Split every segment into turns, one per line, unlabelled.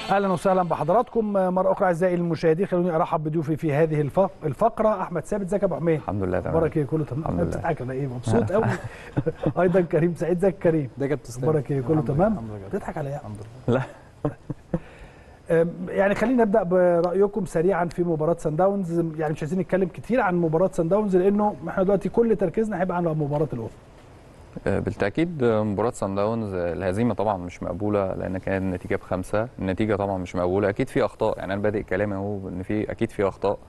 اهلا وسهلا بحضراتكم مره اخرى اعزائي المشاهدين خلوني ارحب بضيوفي في هذه الف- الفقره احمد ثابت ازيك يا ابو حميد
الحمد لله تمام
اخبارك ايه كله تمام
الحمد لله.
بتضحك على ايه مبسوط قوي ايضا كريم سعيد ازيك يا كريم
ده جبت تسلم
اخبارك ايه كله
الحمد لله،
تمام
الحمد لله
بتضحك على ايه
الحمد لله
لا
أم، يعني خلينا نبدا برايكم سريعا في مباراه سان داونز يعني مش عايزين نتكلم كتير عن مباراه سان داونز لانه احنا دلوقتي كل تركيزنا هيبقى على مباراه الاوفر
آه، بالتاكيد آه، مباراه سان داونز آه، الهزيمه طبعا مش مقبوله لان كانت النتيجه بخمسه النتيجه طبعا مش مقبوله اكيد في اخطاء يعني انا بادئ كلامي اهو ان في اكيد في اخطاء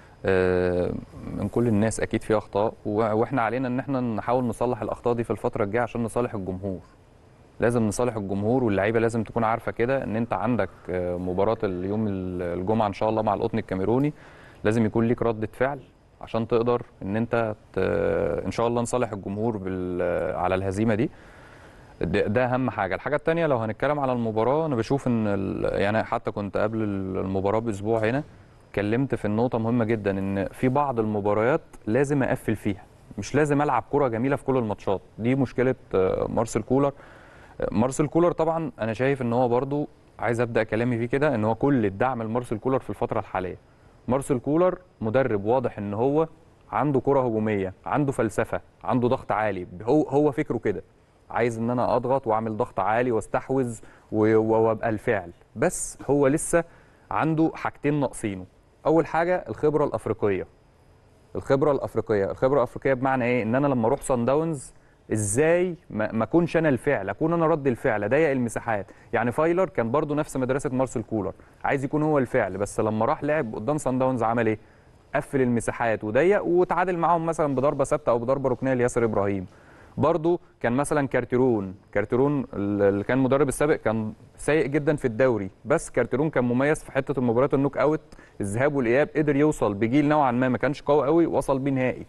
آه، من كل الناس اكيد في اخطاء و- واحنا علينا ان احنا نحاول نصلح الاخطاء دي في الفتره الجايه عشان نصالح الجمهور لازم نصالح الجمهور واللعيبه لازم تكون عارفه كده ان انت عندك آه، مباراه اليوم الجمعه ان شاء الله مع القطن الكاميروني لازم يكون ليك رده فعل عشان تقدر ان انت ت... ان شاء الله نصالح الجمهور بال... على الهزيمه دي ده, ده اهم حاجه الحاجه الثانيه لو هنتكلم على المباراه انا بشوف ان ال... يعني حتى كنت قبل المباراه باسبوع هنا اتكلمت في النقطه مهمه جدا ان في بعض المباريات لازم اقفل فيها مش لازم العب كره جميله في كل الماتشات دي مشكله آه، مارسيل كولر آه، مارسيل كولر طبعا انا شايف ان هو برضو عايز ابدا كلامي فيه كده ان هو كل الدعم لمارسيل كولر في الفتره الحاليه مارسيل كولر مدرب واضح ان هو عنده كره هجوميه عنده فلسفه عنده ضغط عالي هو هو فكره كده عايز ان انا اضغط واعمل ضغط عالي واستحوذ و- و- وابقى الفعل بس هو لسه عنده حاجتين ناقصينه اول حاجه الخبره الافريقيه الخبره الافريقيه الخبره الافريقيه بمعنى ايه ان انا لما اروح سان داونز ازاي ما ما اكونش انا الفعل اكون انا رد الفعل اضيق المساحات يعني فايلر كان برضو نفس مدرسه مارسيل كولر عايز يكون هو الفعل بس لما راح لعب قدام سان داونز عمل ايه قفل المساحات وضيق وتعادل معاهم مثلا بضربه ثابته او بضربه ركنيه لياسر ابراهيم برضو كان مثلا كارتيرون كارتيرون اللي كان مدرب السابق كان سيء جدا في الدوري بس كارتيرون كان مميز في حته المباريات النوك اوت الذهاب والاياب قدر يوصل بجيل نوعا ما ما كانش قوي قوي وصل بيه نهائي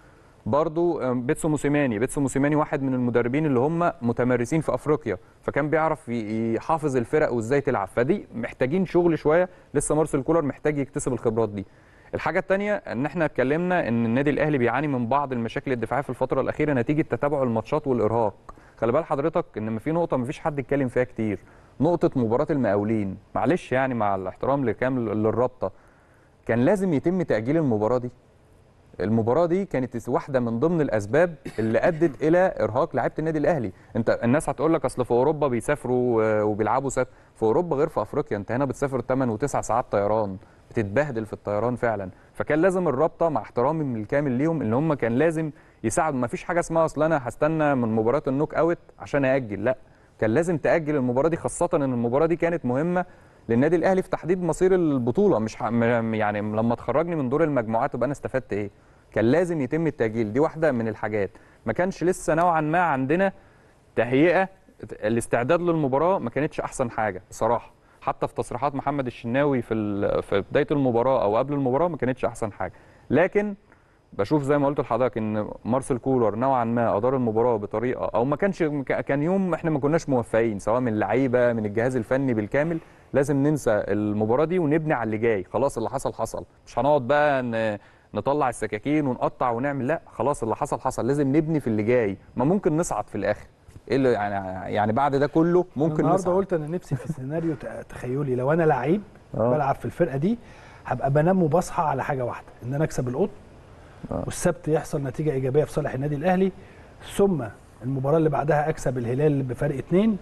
برضو آم، بيتسو موسيماني بيتسو موسيماني واحد من المدربين اللي هم متمرسين في افريقيا فكان بيعرف ي- يحافظ الفرق وازاي تلعب فدي محتاجين شغل شويه لسه مارسيل كولر محتاج يكتسب الخبرات دي الحاجه الثانيه ان احنا اتكلمنا ان النادي الاهلي بيعاني من بعض المشاكل الدفاعيه في الفتره الاخيره نتيجه تتابع الماتشات والارهاق خلي بال حضرتك ان ما في نقطه ما فيش حد اتكلم فيها كتير نقطه مباراه المقاولين معلش يعني مع الاحترام لكامل للرابطه كان لازم يتم تاجيل المباراه دي المباراه دي كانت واحده من ضمن الاسباب اللي ادت الى ارهاق لعيبه النادي الاهلي انت الناس هتقول لك اصل في اوروبا بيسافروا آه، وبيلعبوا سف... في اوروبا غير في افريقيا انت هنا بتسافر 8 و9 ساعات طيران بتتبهدل في الطيران فعلا فكان لازم الرابطه مع احترامي الكامل ليهم ان هم كان لازم يساعدوا ما فيش حاجه اسمها اصل انا هستنى من مباراه النوك اوت عشان ااجل لا كان لازم تاجل المباراه دي خاصه ان المباراه دي كانت مهمه للنادي الاهلي في تحديد مصير البطوله مش ح... م- يعني لما تخرجني من دور المجموعات يبقى انا استفدت ايه كان لازم يتم التاجيل دي واحده من الحاجات ما كانش لسه نوعا ما عندنا تهيئه الاستعداد للمباراه ما كانتش احسن حاجه بصراحه حتى في تصريحات محمد الشناوي في ال- في بدايه المباراه او قبل المباراه ما كانتش احسن حاجه لكن بشوف زي ما قلت لحضرتك ان مارسيل كولر نوعا ما ادار المباراه بطريقه او ما كانش كان يوم احنا ما كناش موفقين سواء من اللعيبه من الجهاز الفني بالكامل لازم ننسى المباراه دي ونبني على اللي جاي خلاص اللي حصل حصل مش هنقعد بقى ن- نطلع السكاكين ونقطع ونعمل لا خلاص اللي حصل حصل لازم نبني في اللي جاي ما ممكن نصعد في الاخر ايه اللي يعني يعني بعد ده كله ممكن
النهارده
نصعد
قلت انا نفسي في سيناريو ت- تخيلي لو انا لعيب
آه.
بلعب في الفرقه دي هبقى بنام وبصحى على حاجه واحده ان انا اكسب القط
آه.
والسبت يحصل نتيجه ايجابيه في صالح النادي الاهلي ثم المباراه اللي بعدها اكسب الهلال بفرق اتنين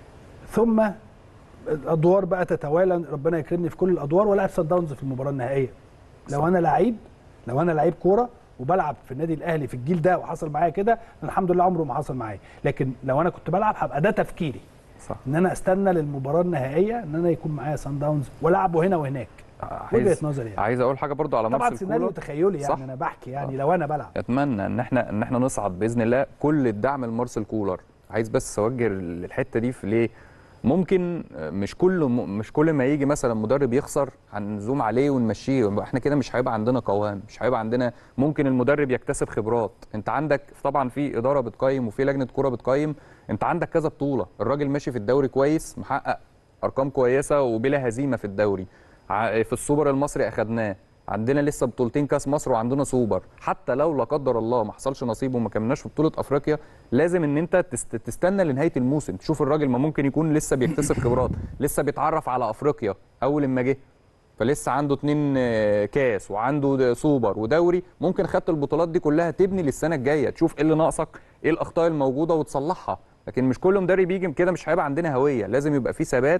ثم الادوار بقى تتوالى ربنا يكرمني في كل الادوار والعب سان داونز في المباراه النهائيه لو
صح.
انا لعيب لو انا لعيب كوره وبلعب في النادي الاهلي في الجيل ده وحصل معايا كده الحمد لله عمره ما حصل معايا لكن لو انا كنت بلعب هبقى ده تفكيري
صح
ان انا استنى للمباراه النهائيه ان انا يكون معايا سان داونز والعبه هنا وهناك وجهه
عايز
نظري يعني
عايز اقول حاجه برضو على
طبعا
مارسيل
سيناريو
كولر
تخيلي
صح.
يعني انا بحكي يعني لو انا بلعب
اتمنى ان احنا ان احنا نصعد باذن الله كل الدعم لمارسيل كولر عايز بس اوجه الحته دي في ليه ممكن مش كل مش كل ما يجي مثلا مدرب يخسر هنزوم عليه ونمشيه احنا كده مش هيبقى عندنا قوام مش هيبقى عندنا ممكن المدرب يكتسب خبرات انت عندك طبعا في اداره بتقيم وفي لجنه كوره بتقيم انت عندك كذا بطوله الراجل ماشي في الدوري كويس محقق ارقام كويسه وبلا هزيمه في الدوري ع- في السوبر المصري اخدناه عندنا لسه بطولتين كاس مصر وعندنا سوبر حتى لو لا قدر الله ما حصلش نصيب وما كملناش في بطوله افريقيا لازم ان انت تست... تستنى لنهايه الموسم تشوف الراجل ما ممكن يكون لسه بيكتسب خبرات لسه بيتعرف على افريقيا اول ما جه فلسه عنده اتنين آه، كاس وعنده د- سوبر ودوري ممكن خدت البطولات دي كلها تبني للسنه الجايه تشوف ايه اللي ناقصك ايه الاخطاء الموجوده وتصلحها لكن مش كل مدرب يجي كده مش هيبقى عندنا هويه لازم يبقى في ثبات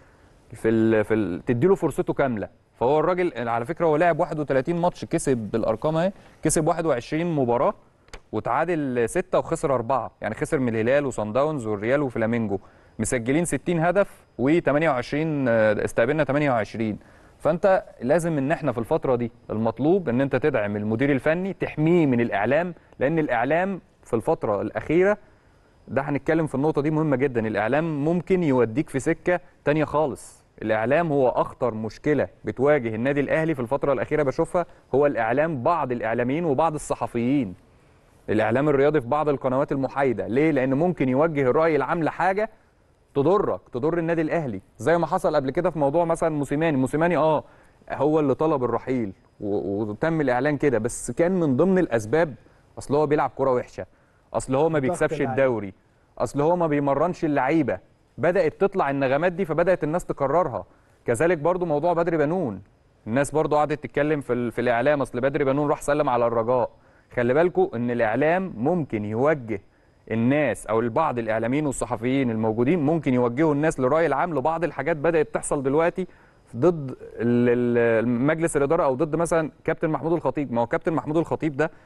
في ال في ال تديله فرصته كامله فهو الراجل على فكره هو لعب 31 ماتش كسب بالارقام اهي كسب 21 مباراه وتعادل 6 وخسر 4 يعني خسر من الهلال وصن داونز والريال وفلامينجو مسجلين 60 هدف و28 استقبلنا 28 فانت لازم ان احنا في الفتره دي المطلوب ان انت تدعم المدير الفني تحميه من الاعلام لان الاعلام في الفتره الاخيره ده هنتكلم في النقطة دي مهمة جدا الإعلام ممكن يوديك في سكة تانية خالص الإعلام هو أخطر مشكلة بتواجه النادي الأهلي في الفترة الأخيرة بشوفها هو الإعلام بعض الإعلاميين وبعض الصحفيين الإعلام الرياضي في بعض القنوات المحايدة ليه؟ لأن ممكن يوجه الرأي العام لحاجة تضرك تضر النادي الأهلي زي ما حصل قبل كده في موضوع مثلا موسيماني موسيماني اه هو اللي طلب الرحيل و- وتم الإعلان كده بس كان من ضمن الأسباب أصل هو بيلعب كرة وحشة أصل هو ما
ضغط
بيكسبش
اللعيبة.
الدوري اصل هو ما بيمرنش اللعيبه بدات تطلع النغمات دي فبدات الناس تكررها كذلك برضو موضوع بدري بنون الناس برضو قعدت تتكلم في, ال- في الاعلام اصل بدري بنون راح سلم على الرجاء خلي بالكم ان الاعلام ممكن يوجه الناس او بعض الاعلاميين والصحفيين الموجودين ممكن يوجهوا الناس للراي العام لبعض الحاجات بدات تحصل دلوقتي ضد ال- ال- مجلس الاداره او ضد مثلا كابتن محمود الخطيب ما هو كابتن محمود الخطيب ده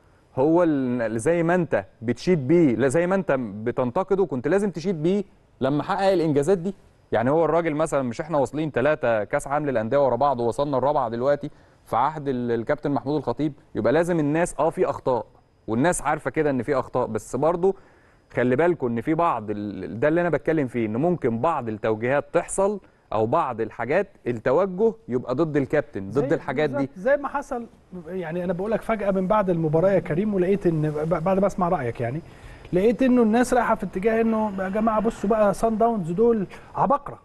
هو اللي زي ما انت بتشيد بيه لا زي ما انت بتنتقده كنت لازم تشيد بيه لما حقق الانجازات دي يعني هو الراجل مثلا مش احنا واصلين ثلاثة كاس عالم للانديه ورا بعض ووصلنا الرابعه دلوقتي في عهد ال- الكابتن محمود الخطيب يبقى لازم الناس اه في اخطاء والناس عارفه كده ان في اخطاء بس برضو خلي بالكم ان في بعض ال- ده اللي انا بتكلم فيه ان ممكن بعض التوجيهات تحصل او بعض الحاجات التوجه يبقى ضد الكابتن ضد
زي-
الحاجات دي
بالظبط زي ما حصل يعني انا بقول لك فجاه من بعد المباراه يا كريم ولقيت ان بعد ما اسمع رايك يعني لقيت انه الناس رايحه في اتجاه انه يا جماعه بصوا بقى سان داونز دول عبقره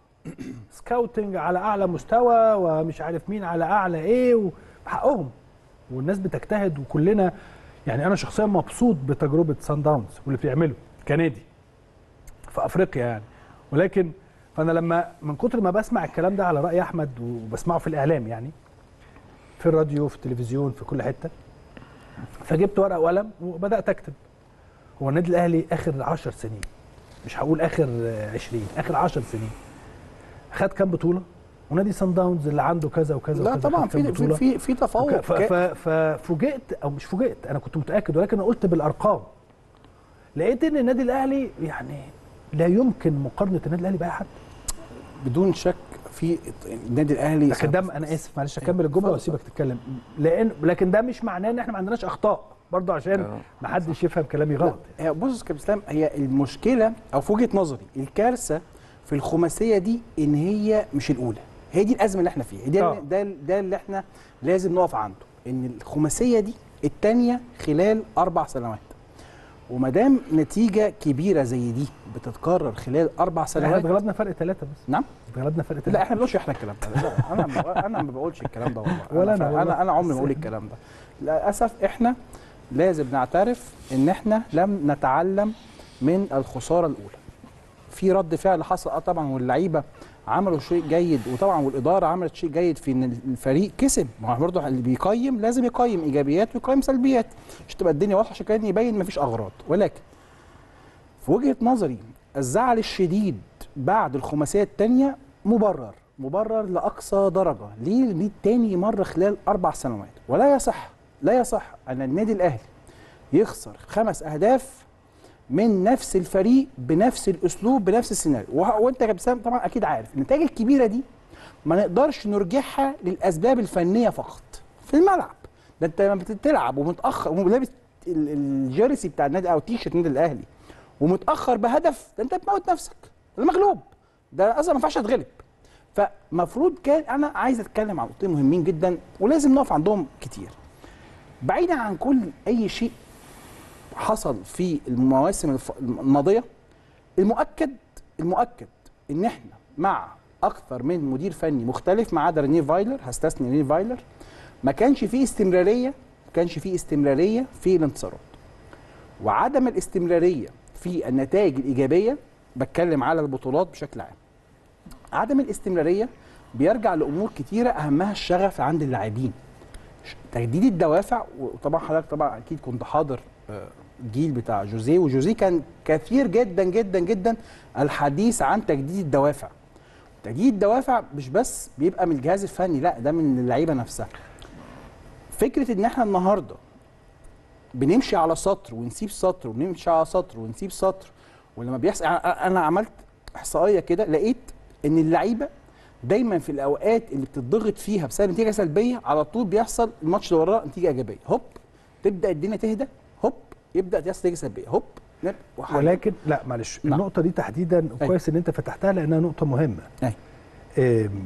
سكاوتنج على اعلى مستوى ومش عارف مين على اعلى ايه وحقهم والناس بتجتهد وكلنا يعني انا شخصيا مبسوط بتجربه سان داونز واللي بيعمله كنادي في افريقيا يعني ولكن فانا لما من كتر ما بسمع الكلام ده على راي احمد وبسمعه في الاعلام يعني في الراديو في التلفزيون في كل حته فجبت ورقه وقلم وبدات اكتب هو النادي الاهلي اخر 10 سنين مش هقول اخر آه، 20 اخر 10 سنين خد كام بطوله ونادي سان داونز اللي عنده كذا وكذا
لا
وكذا
طبعا
خد كام
في
بطولة.
في في, في تفوق
ف- ف- ففوجئت او مش فوجئت انا كنت متاكد ولكن أنا قلت بالارقام لقيت ان النادي الاهلي يعني لا يمكن مقارنه النادي الاهلي باي حد
بدون شك في النادي الاهلي
لكن ده انا اسف معلش اكمل الجمله واسيبك تتكلم لان لكن ده مش معناه ان احنا ما عندناش اخطاء برضه عشان
آه.
ما حدش يفهم كلامي غلط
هي بص يا كابتن اسلام هي المشكله او في وجهه نظري الكارثه في الخماسيه دي ان هي مش الاولى هي دي الازمه اللي احنا فيها ده
آه.
ده ده اللي احنا لازم نقف عنده ان الخماسيه دي الثانيه خلال اربع سنوات وما دام نتيجه كبيره زي دي بتتكرر خلال اربع
احنا
سنوات
اتغلبنا فرق ثلاثه بس
نعم
اتغلبنا فرق ثلاثه
لا احنا ما بنقولش احنا الكلام ده لا انا ما- انا ما بقولش الكلام ده والله
ولا أنا
انا
والله.
انا, أنا عمري ما
بس-
بقول الكلام ده للاسف احنا لازم نعترف ان احنا لم نتعلم من الخساره الاولى في رد فعل حصل اه طبعا واللعيبه عملوا شيء جيد وطبعا والاداره عملت شيء جيد في ان الفريق كسب ما هو برضه اللي بيقيم لازم يقيم ايجابيات ويقيم سلبيات عشان تبقى الدنيا واضحه عشان كده يبين مفيش اغراض ولكن في وجهه نظري الزعل الشديد بعد الخماسيه الثانيه مبرر مبرر لاقصى درجه ليه ليه تاني مره خلال اربع سنوات ولا يصح لا يصح ان النادي الاهلي يخسر خمس اهداف من نفس الفريق بنفس الاسلوب بنفس السيناريو وه- وانت يا كابتن سام طبعا اكيد عارف النتائج الكبيره دي ما نقدرش نرجعها للاسباب الفنيه فقط في الملعب ده انت لما بتلعب ومتاخر ولابس ال- الجيرسي بتاع النادي او تيشيرت النادي الاهلي ومتاخر بهدف ده انت بتموت نفسك المغلوب ده اصلا ما ينفعش تتغلب فمفروض كان انا عايز اتكلم عن نقطتين مهمين جدا ولازم نقف عندهم كتير بعيدا عن كل اي شيء حصل في المواسم الف- الماضيه المؤكد المؤكد ان احنا مع اكثر من مدير فني مختلف ما عدا رينيه فايلر هستثني رينيه فايلر ما كانش فيه استمراريه ما كانش فيه استمراريه في الانتصارات وعدم الاستمراريه في النتائج الايجابيه بتكلم على البطولات بشكل عام عدم الاستمراريه بيرجع لامور كتيره اهمها الشغف عند اللاعبين ش- تجديد الدوافع وطبعا حضرتك طبعا اكيد كنت حاضر آه، الجيل بتاع جوزيه وجوزيه كان كثير جدا جدا جدا الحديث عن تجديد الدوافع تجديد الدوافع مش بس بيبقى من الجهاز الفني لا ده من اللعيبه نفسها فكره ان احنا النهارده بنمشي على سطر ونسيب سطر ونمشي على سطر ونسيب سطر ولما بيحصل يعني انا عملت احصائيه كده لقيت ان اللعيبه دايما في الاوقات اللي بتضغط فيها بسبب نتيجه سلبيه على طول بيحصل الماتش اللي وراه نتيجه ايجابيه هوب تبدا الدنيا تهدى هوب يبدا يحصل نتيجه سلبيه هوب نب- وحاجة.
ولكن لا معلش
نعم.
النقطه دي تحديدا كويس ان انت فتحتها لانها نقطه مهمه
أي.
أم،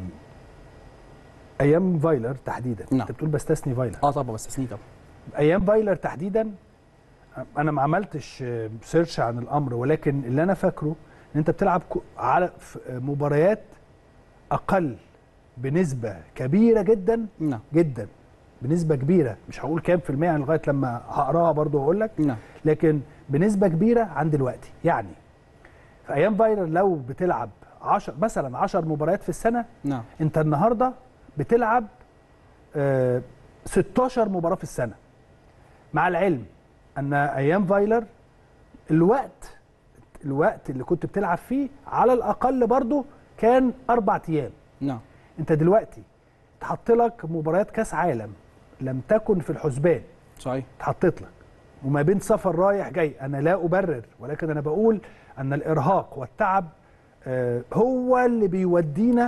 ايام فايلر تحديدا
نعم.
انت بتقول بستثني فايلر
اه طبعا بس تسنيه طبعا
ايام فايلر تحديدا انا ما عملتش آه، سيرش عن الامر ولكن اللي انا فاكره ان انت بتلعب كو- على في مباريات اقل بنسبه كبيره جدا
نعم
جدا بنسبه كبيره مش هقول كام في المية يعني لغايه لما هقراها برضو واقول لك
نعم
لكن بنسبه كبيره عن دلوقتي يعني في ايام فايلر لو بتلعب 10 مثلا 10 مباريات في السنه
نعم
انت النهارده بتلعب آه 16 مباراه في السنه مع العلم ان ايام فايلر الوقت الوقت اللي كنت بتلعب فيه على الاقل برضه كان اربع ايام
نعم
انت دلوقتي اتحط لك مباريات كاس عالم لم تكن في الحسبان
صحيح
اتحطت لك وما بين سفر رايح جاي انا لا ابرر ولكن انا بقول ان الارهاق والتعب آه، هو اللي بيودينا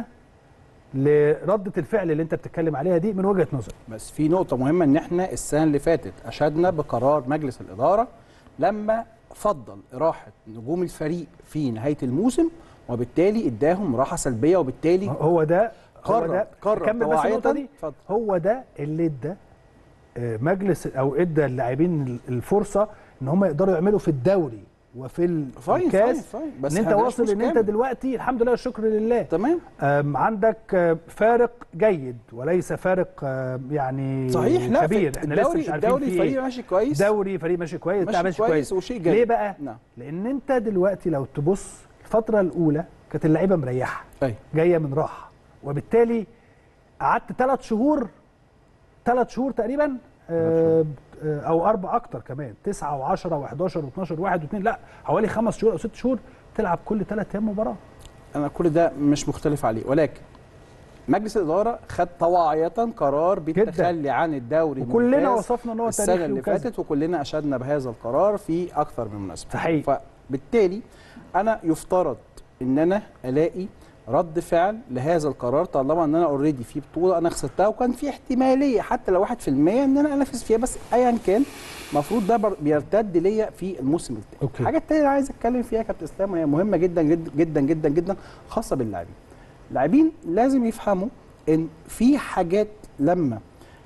لردة الفعل اللي انت بتتكلم عليها دي من وجهة نظري
بس في نقطة مهمة إن إحنا السنة اللي فاتت أشدنا بقرار مجلس الإدارة لما فضل إراحة نجوم الفريق في نهاية الموسم وبالتالي إداهم راحة سلبية وبالتالي
هو ده هو
قرر
ده
قرر
كمل بس
طواعية
النقطة دي
اتفضل.
هو ده اللي ادى آه، مجلس او ادى اللاعبين الفرصه ان هم يقدروا يعملوا في الدوري وفي
فاين
الكاس
فاين فاين بس
ان انت
هداش
واصل
مش
ان انت
كامل.
دلوقتي الحمد لله والشكر لله
تمام
أم، عندك آه، فارق جيد وليس فارق آه، يعني
صحيح لا
كبير
في
احنا لسه
الدوري
مش عارفين
الدوري
في
الفريق
ايه
ماشي كويس
دوري فريق ماشي كويس بتاع
ماشي
ماشي
كويس
كويس
وشيء جيد
ليه بقى؟
نعم
لان انت دلوقتي لو تبص الفتره الاولى كانت اللعيبه مريحه
أي
جايه من راحه وبالتالي قعدت ثلاث شهور ثلاث شهور تقريبا آه، آه، او اربع اكتر كمان تسعه و10 و11 و12 واحد واثنين لا حوالي خمس شهور او ست شهور تلعب كل ثلاث ايام مباراه
أنا كل ده مش مختلف عليه ولكن مجلس الإدارة خد طواعية قرار بالتخلي عن الدوري
وكلنا
الممتاز
وصفنا ان هو
السنه
تاريخي
اللي
وكذا.
فاتت وكلنا اشدنا بهذا القرار في اكثر من مناسبه
صحيح.
فبالتالي انا يفترض ان انا الاقي رد فعل لهذا القرار طالما ان انا اوريدي في بطوله انا خسرتها وكان في احتماليه حتى لو 1% ان انا انافس فيها بس ايا كان المفروض ده بر- بيرتد ليا في الموسم التاني
أوكي.
الحاجه التانيه اللي عايز اتكلم فيها يا كابتن اسلام وهي مهمه جدا جدا جدا جدا جدا خاصه باللاعبين اللاعبين لازم يفهموا ان في حاجات لما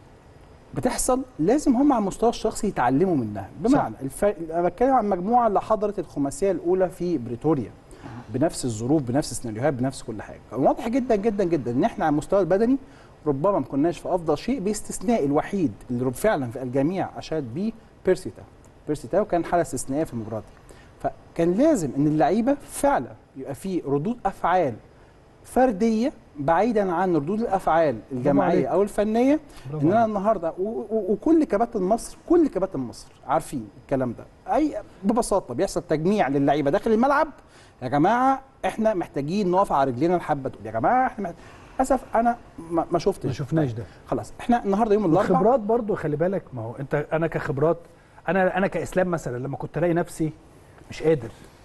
بتحصل لازم هم على المستوى الشخصي يتعلموا منها بمعنى الف... انا بتكلم عن مجموعه اللي حضرت الخماسيه الاولى في بريتوريا بنفس الظروف بنفس السيناريوهات بنفس كل حاجه واضح جدا جدا جدا ان احنا على المستوى البدني ربما ما كناش في افضل شيء باستثناء الوحيد اللي رب- فعلا في الجميع اشاد بيه بيرسي تاو بيرسي تاو كان حاله استثنائيه في المباراه دي فكان لازم ان اللعيبه فعلا يبقى في ردود افعال فرديه بعيدا عن ردود الافعال
عليك.
الجماعيه او الفنيه
برافو
ان انا
عليك.
النهارده و- و- وكل كباتن مصر كل كباتن مصر عارفين الكلام ده اي ببساطه بيحصل تجميع للعيبه داخل الملعب يا جماعه احنا محتاجين نقف على رجلينا الحبه دول يا جماعه احنا محت... للاسف انا ما ما شفتش
ما شفناش ده
خلاص احنا النهارده يوم الاربعاء
الخبرات برضو خلي بالك ما هو انت انا كخبرات انا انا كاسلام مثلا لما كنت الاقي نفسي مش قادر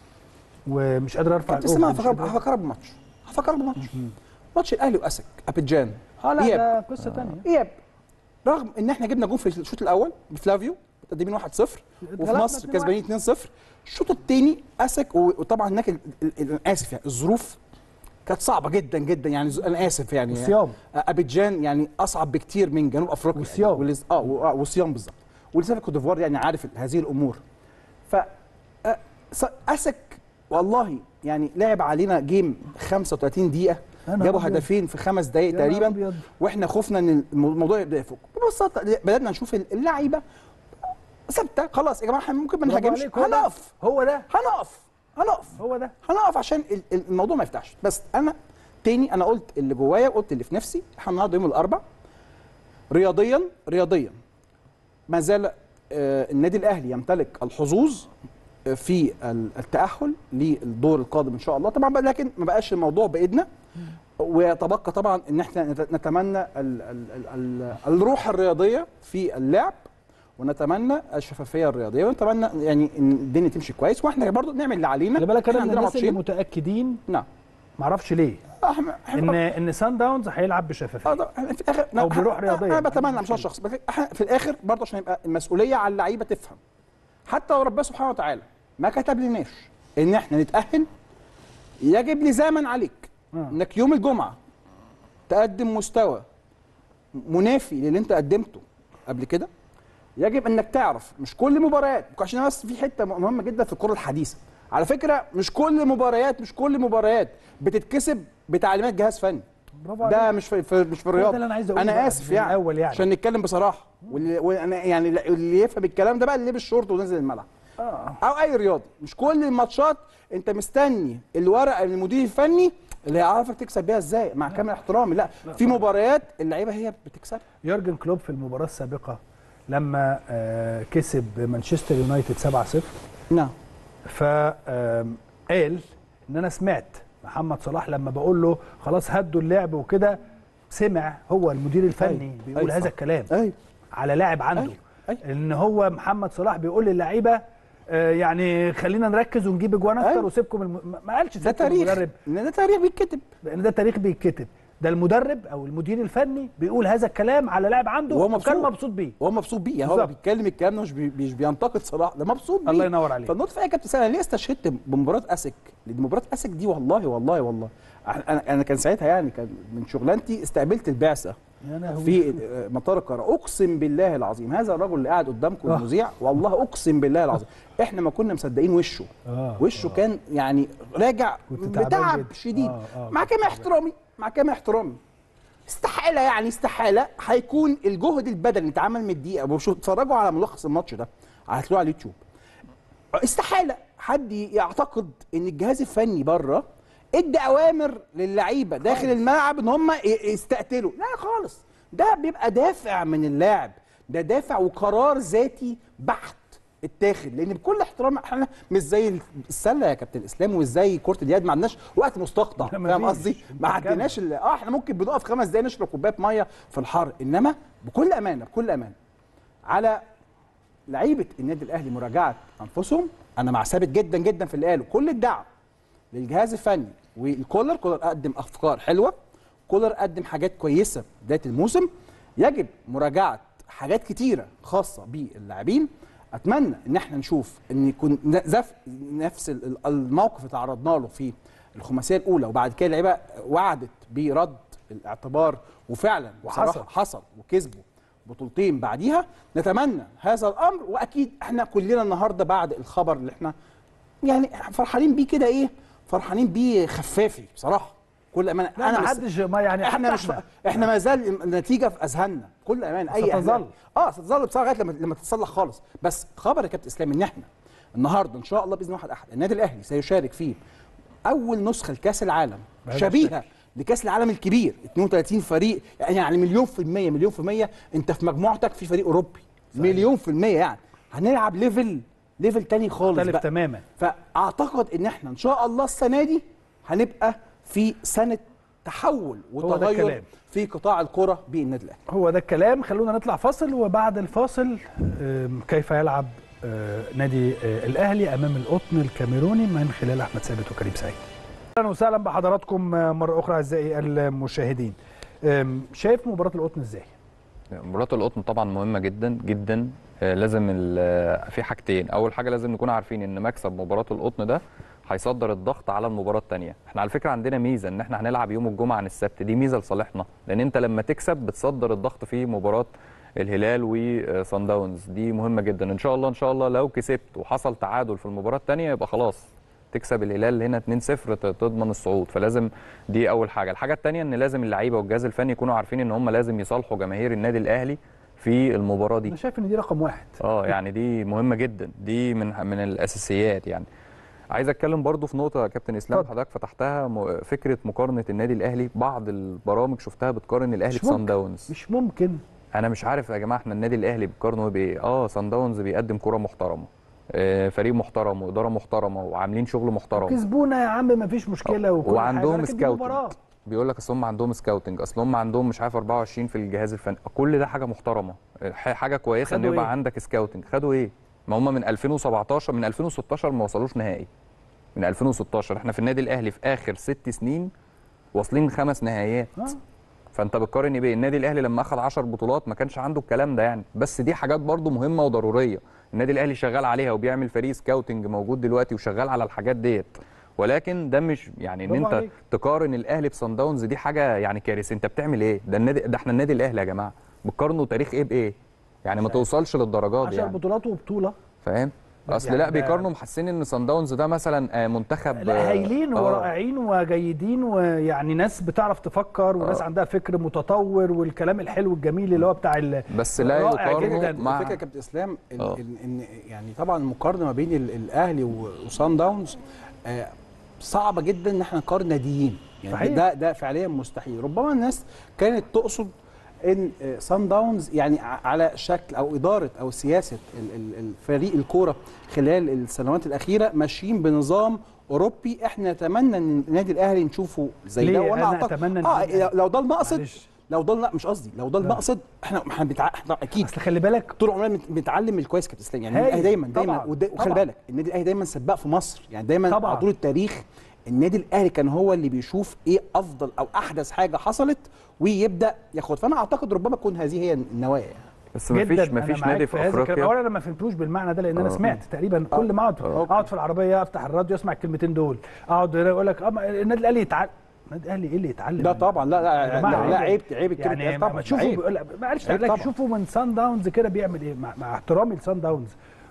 ومش قادر ارفع
كابتن اسلام
الأوفر، مش
هفكرك
قادر-
هفكرك بماتش هفكرك بماتش ماتش الاهلي واسك ابيجان
اه لا
إياب.
ده قصه ثانيه
اياب رغم ان احنا جبنا جون في الشوط الاول بفلافيو متقدمين 1-0 وفي
اتغلبنا
مصر
2-1.
كسبانين 2-0 الشوط الثاني اسك و- وطبعا هناك ال- ال- ال- انا اسف يعني الظروف كانت صعبه جدا جدا يعني ز- انا اسف يعني
والصيام.
ابيجان يعني اصعب بكتير من جنوب افريقيا
والصيام.
يعني والز- اه و- آه، والصيام بالظبط ولسه كوت ديفوار يعني عارف هذه الامور ف آه، ص- اسك والله يعني لعب علينا جيم 35 دقيقه
يا نهار
جابوا
أبيض.
هدفين في خمس دقائق
يا نهار
تقريبا
أبيض.
واحنا خفنا ان الموضوع يبدا يفك ببساطه بدانا نشوف اللعيبه ثابته خلاص يا جماعه احنا ممكن ما
برافو
نهاجمش
عليك، هو ده.
هنقف
هو ده
هنقف هنقف
هو ده
هنقف عشان ال- ال- الموضوع ما يفتحش بس انا تاني انا قلت اللي جوايا قلت اللي في نفسي احنا النهارده يوم الاربع رياضيا رياضيا ما زال آه، النادي الاهلي يمتلك الحظوظ آه، في ال- التاهل للدور القادم ان شاء الله طبعا بقى لكن ما بقاش الموضوع بايدنا ويتبقى طبعا ان احنا نت- نتمنى ال ال ال ال الروح الرياضيه في اللعب ونتمنى الشفافيه الرياضيه ونتمنى يعني ان الدنيا تمشي كويس واحنا برضو نعمل اللي علينا
خلي بالك انا
إحنا
من
عندنا
الناس اللي
ماتشين
متاكدين
نعم
معرفش ليه
أحنا- إحنا-
ان ان سان داونز هيلعب بشفافيه
آه، طبعاً في الاخر
أو بروح رياضية.
انا بتمنى على مستوى الشخص بس احنا في الاخر برضه عشان يبقى المسؤوليه على اللعيبه تفهم حتى لو ربنا سبحانه وتعالى ما كتب لناش ان احنا نتاهل يجب لزاما عليك
آه.
انك يوم الجمعه تقدم مستوى منافي للي انت قدمته قبل كده يجب انك تعرف مش كل مباريات عشان بس في حته مهمه جدا في الكره الحديثه على فكره مش كل مباريات مش كل مباريات بتتكسب بتعليمات جهاز فني
برافو عليك
ده مش في, في مش في الرياضه
ده اللي أنا عايز أقوله
انا
بقى
اسف
من
يعني
الأول يعني.
عشان نتكلم بصراحه واللي وانا يعني اللي يفهم الكلام ده بقى اللي لبس شورت ونزل الملعب
آه.
او اي رياضي مش كل الماتشات انت مستني الورقه من المدير الفني اللي هيعرفك تكسب بيها ازاي مع كامل احترامي لا في مباريات اللعيبه هي بتكسب
يورجن كلوب في المباراه السابقه لما آه، كسب مانشستر يونايتد 7-0
نعم
فقال ان انا سمعت محمد صلاح لما بقول له خلاص هدوا اللعب وكده سمع هو المدير الفني
أيوة.
بيقول
أيوة
هذا
صح.
الكلام
ايوه
على لاعب عنده
أيوة. أيوة.
ان هو محمد صلاح بيقول للعيبه آه، يعني خلينا نركز ونجيب اجوان اكتر
أيوة.
وسيبكم الم... ما قالش
ده
سيبكم
تاريخ
المدرب
ان ده تاريخ بيتكتب
لان ده تاريخ بيتكتب ده المدرب او المدير الفني بيقول هذا الكلام على لاعب عنده
وهو
وكان
مبسوط.
مبسوط بيه
وهو مبسوط بيه يعني هو
بالظبط.
بيتكلم الكلام ده مش بي مش بينتقد صلاح ده مبسوط بيه
الله ينور عليك.
فالنقطه في ايه يا كابتن سامي أنا ليه استشهدت بمباراه اسك لان مباراه اسك دي والله والله والله انا انا كان ساعتها يعني كان من شغلانتي استقبلت البعثه
يا لهوي.
في مطار القاهره اقسم بالله العظيم هذا الرجل اللي قاعد قدامكم
آه.
المذيع والله اقسم بالله العظيم احنا ما كنا مصدقين وشه
آه،
وشه كان يعني راجع
كنت تعبان
بتعب
جدا.
شديد
آه، آه،
مع
كنت
كامل
تعبان.
احترامي مع كامل احترامي استحاله يعني استحاله هيكون الجهد البدني اللي اتعمل من الدقيقه وشو اتفرجوا على ملخص الماتش ده هتلاقوه على اليوتيوب استحاله حد يعتقد ان الجهاز الفني بره ادى اوامر للعيبه داخل الملعب ان هم ي- يستقتلوا لا خالص ده بيبقى دافع من اللاعب ده دافع وقرار ذاتي بحت اتاخد لان بكل احترام احنا مش زي السله يا كابتن اسلام ومش زي كره اليد ما عندناش وقت مستقطع
لا،
فاهم
مفيش.
قصدي
أنت
ما
كمل.
عندناش ال- اه احنا ممكن بنقف خمس دقايق نشرب كوبايه ميه في الحر انما بكل امانه بكل امانه على لعيبه النادي الاهلي مراجعه انفسهم انا مع ثابت جدا جدا في اللي قاله كل الدعم للجهاز الفني والكولر كولر قدم افكار حلوه كولر قدم حاجات كويسه بدايه الموسم يجب مراجعه حاجات كتيره خاصه باللاعبين اتمنى ان احنا نشوف ان يكون ن- زف نفس ال- ال- الموقف اللي تعرضنا له في الخماسيه الاولى وبعد كده اللعيبه وعدت برد الاعتبار وفعلا
وحصل.
بصراحة حصل وكسبوا بطولتين بعديها نتمنى هذا الامر واكيد احنا كلنا النهارده بعد الخبر اللي احنا يعني فرحانين بيه كده ايه فرحانين بيه خفافي بصراحه كل امانه
لا
انا
ما
مش-
حدش ما يعني
احنا
حتى
مش احنا ما زال النتيجه في اذهاننا كل امان اي
ستظل.
أهلاوي. اه ستظل بصراحه لغايه لما لما تتصلح خالص بس خبر يا كابتن اسلام ان احنا النهارده ان شاء الله باذن واحد احد النادي الاهلي سيشارك في اول نسخه لكاس العالم
بهذا
شبيهه لكاس العالم الكبير 32 فريق يعني يعني مليون في المية مليون في المية انت في مجموعتك في فريق اوروبي مليون في المية يعني هنلعب ليفل ليفل تاني خالص
مختلف
بقى
تماما
فاعتقد ان احنا ان شاء الله السنه دي هنبقى في سنه تحول
ده
وتغير
الكلام.
في قطاع الكره بالنادي الاهلي
هو ده الكلام خلونا نطلع فاصل وبعد الفاصل آم، كيف يلعب آه، نادي آه، الاهلي امام القطن الكاميروني من خلال احمد ثابت وكريم سعيد اهلا وسهلا بحضراتكم آه، مره اخرى اعزائي المشاهدين آم، شايف مباراه القطن ازاي
مباراة القطن طبعا مهمة جدا جدا آه، لازم ال- آه، في حاجتين أول حاجة لازم نكون عارفين إن مكسب مباراة القطن ده هيصدر الضغط على المباراة التانية احنا على فكرة عندنا ميزة إن احنا هنلعب يوم الجمعة عن السبت دي ميزة لصالحنا لأن أنت لما تكسب بتصدر الضغط في مباراة الهلال وصن داونز دي مهمة جدا إن شاء الله إن شاء الله لو كسبت وحصل تعادل في المباراة التانية يبقى خلاص تكسب الهلال هنا 2-0 ت- تضمن الصعود فلازم دي اول حاجه الحاجه الثانيه ان لازم اللعيبه والجهاز الفني يكونوا عارفين ان هم لازم يصالحوا جماهير النادي الاهلي في المباراه دي
انا شايف ان دي رقم واحد
اه يعني دي مهمه جدا دي من من الاساسيات يعني عايز اتكلم برضو في نقطه يا كابتن اسلام
اتفضل.
حضرتك فتحتها م- فكره مقارنه النادي الاهلي بعض البرامج شفتها بتقارن الاهلي
مش
بصن
ممكن.
داونز
مش ممكن
انا مش عارف يا جماعه احنا النادي الاهلي بيقارنوا بايه اه صن داونز بيقدم كره محترمه آه فريق محترم واداره محترمه وعاملين شغل محترم
كسبونا يا عم ما فيش مشكله وكل
وعندهم
حاجة، لكن دي مباراة.
سكاوتنج بيقول لك اصل هم عندهم سكاوتنج اصل هم عندهم مش عارف 24 في الجهاز الفني كل ده حاجه محترمه ح- حاجه كويسه ان
خدوا
يبقى
إيه؟
عندك سكاوتنج خدوا ايه ما هم من 2017 من 2016 ما وصلوش نهائي من 2016 احنا في النادي الاهلي في اخر ست سنين واصلين خمس نهائيات
آه.
فانت بتقارن بايه النادي الاهلي لما اخذ 10 بطولات ما كانش عنده الكلام ده يعني بس دي حاجات برضو مهمه وضروريه النادي الاهلي شغال عليها وبيعمل فريق سكاوتنج موجود دلوقتي وشغال على الحاجات ديت ولكن ده مش يعني ان
برافو
انت
عليك.
تقارن الاهلي بصن داونز دي حاجه يعني كارثه انت بتعمل ايه ده النادي ده احنا النادي الاهلي يا جماعه بتقارنوا تاريخ ايه بايه يعني ما توصلش للدرجات دي
10
يعني
بطولات وبطوله
فاهم اصل
يعني
لا
ده-
بيقارنوا محسين ان صن داونز ده مثلا آه، منتخب
لا
آه،
هايلين
آه.
ورائعين وجيدين ويعني ناس بتعرف تفكر وناس
آه.
عندها فكر متطور والكلام الحلو الجميل اللي هو بتاع ال...
بس لا
رائع
يقارنوا
جداً.
مع
الفكره يا كابتن اسلام ال-
آه.
ال- ان يعني طبعا المقارنه ما بين ال- الاهلي و- وصن داونز آه، صعبه جدا ان احنا نقارن ناديين يعني
صحيح.
ده ده فعليا مستحيل ربما الناس كانت تقصد ان آه، صن داونز يعني ع- على شكل او اداره او سياسه ال- ال- الفريق الكوره خلال السنوات الاخيره ماشيين بنظام اوروبي احنا نتمنى ان النادي الاهلي نشوفه زي
ليه؟
ده وانا
أنا
اعتقد
أتمنى إن
اه
النادي-
لو ده المقصد
معلش.
لو ده لا مش قصدي لو ده المقصد احنا احنا بتع... احنا اكيد
اصل خلي بالك
طول عمرنا بنت- بنتعلم من الكويس كابتن اسلام يعني
هايل.
النادي الاهلي دايما دايما
طبعاً.
ودا- وخلي
طبعاً.
بالك النادي الاهلي دايما سباق في مصر يعني دايما
طبعاً.
على طول التاريخ النادي الاهلي كان هو اللي بيشوف ايه افضل او احدث حاجه حصلت ويبدا ياخد فانا اعتقد ربما تكون هذه هي النوايا يعني.
بس ما
جدا
فيش ما فيش
أنا معاك
نادي في
هذا الكلام.
افريقيا
اولا انا ما فهمتوش بالمعنى ده لان انا
آه.
سمعت تقريبا كل ما اقعد
آه.
اقعد في العربيه افتح الراديو اسمع الكلمتين دول اقعد هنا يقول لك آه، ما النادي الاهلي يتعلم النادي الاهلي ايه اللي يتعلم
لا طبعا لا لا
يا
لا,
جماعة
لا, لا
عيب.
عيب عيب الكلمه
يعني
يعني
ما
طبعا
تشوفوا
عيب.
بيقول معلش
عيب
لك
طبعاً.
شوفوا من سان داونز كده بيعمل ايه مع, مع احترامي لسان داونز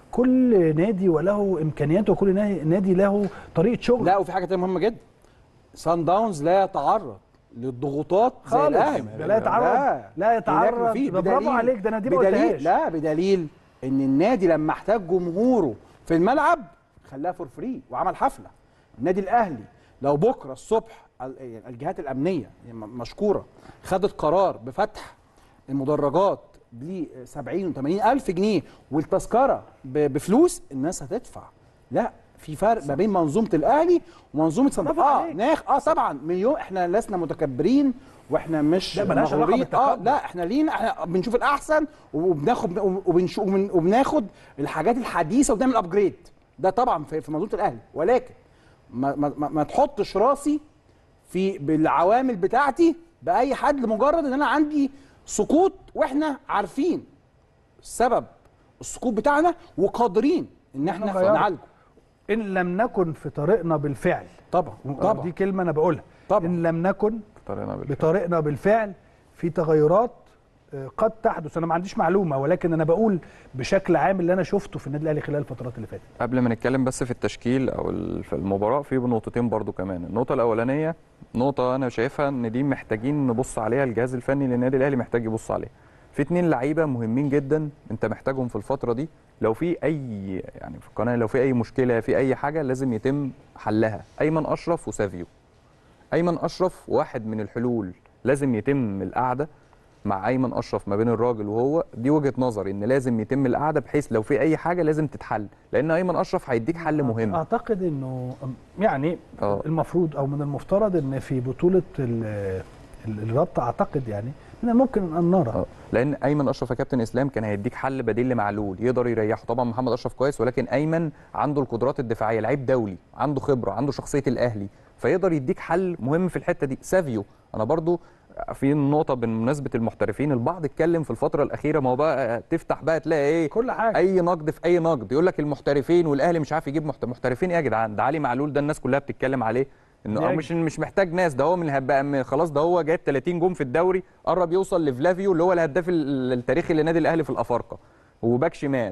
كل نادي وله امكانياته وكل نادي نادي له طريقه شغل
لا وفي حاجه تانية مهمه جدا سان داونز لا يتعرض للضغوطات زي
خالص.
الاهلي
ده لا يتعرض- لا يتعرض.
هناك مفيش.
ده برافو
بدليل-
عليك، ده أنا دي ما
بدليل
قلتهاش.
لا بدليل ان النادي لما احتاج جمهوره في الملعب خلاها فور فري وعمل حفله النادي الاهلي لو بكره الصبح ال- يعني الجهات الامنيه يعني م- مشكوره خدت قرار بفتح المدرجات ب 70 و 80 الف جنيه والتذكره ب- بفلوس الناس هتدفع لا في فرق ما بين منظومه الاهلي ومنظومه صن
برافو
اه
عليك.
ناخ اه طبعا مليون احنا لسنا متكبرين واحنا مش
لا، ملهاش علاقة
مغرورين. اه
بالتكبر.
لا احنا لينا احنا بنشوف الاحسن وبناخد وبنشوف وبناخد الحاجات الحديثه وبنعمل ابجريد ده طبعا في في منظومه الاهلي ولكن ما, ما, ما, ما تحطش راسي في بالعوامل بتاعتي باي حد لمجرد ان انا عندي سقوط واحنا عارفين سبب السقوط بتاعنا وقادرين ان احنا
نغيره.
نعالجه
ان لم نكن في طريقنا بالفعل
طبعا طبعا
دي كلمه انا بقولها
طبعاً.
ان لم نكن
طريقنا بالفعل.
بطريقنا بالفعل في تغيرات آه، قد تحدث انا ما عنديش معلومه ولكن انا بقول بشكل عام اللي انا شفته في النادي الاهلي خلال الفترات اللي فاتت
قبل ما نتكلم بس في التشكيل او ال- في المباراه في نقطتين برضو كمان النقطه الاولانيه نقطه انا شايفها ان دي محتاجين نبص عليها الجهاز الفني للنادي الاهلي محتاج يبص عليها في اتنين لعيبه مهمين جدا انت محتاجهم في الفتره دي لو في اي يعني في القناه لو في اي مشكله في اي حاجه لازم يتم حلها ايمن اشرف وسافيو ايمن اشرف واحد من الحلول لازم يتم القعده مع ايمن اشرف ما بين الراجل وهو دي وجهه نظري ان لازم يتم القعده بحيث لو في اي حاجه لازم تتحل لان ايمن اشرف هيديك حل مهم
اعتقد انه يعني
آه.
المفروض او من المفترض ان في بطوله ال- ال- الرابطه اعتقد يعني من الممكن ان نرى
اه لان ايمن اشرف يا كابتن اسلام كان هيديك حل بديل لمعلول يقدر يريحه طبعا محمد اشرف كويس ولكن ايمن عنده القدرات الدفاعيه لعيب دولي عنده خبره عنده شخصيه الاهلي فيقدر يديك حل مهم في الحته دي سافيو انا برضو في نقطه بمناسبه المحترفين البعض اتكلم في الفتره الاخيره ما هو بقى تفتح بقى تلاقي ايه
كل حاجه
اي نقد في اي نقد يقول لك المحترفين والاهلي مش عارف يجيب محت- محترفين ايه يا جدعان ده علي معلول ده الناس كلها بتتكلم عليه انه
يعني-
أو مش مش محتاج ناس ده هو من الهب- من خلاص ده هو جايب 30 جون في الدوري قرب يوصل لفلافيو اللي هو الهداف ال- التاريخي لنادي الاهلي في الافارقه وباك شمال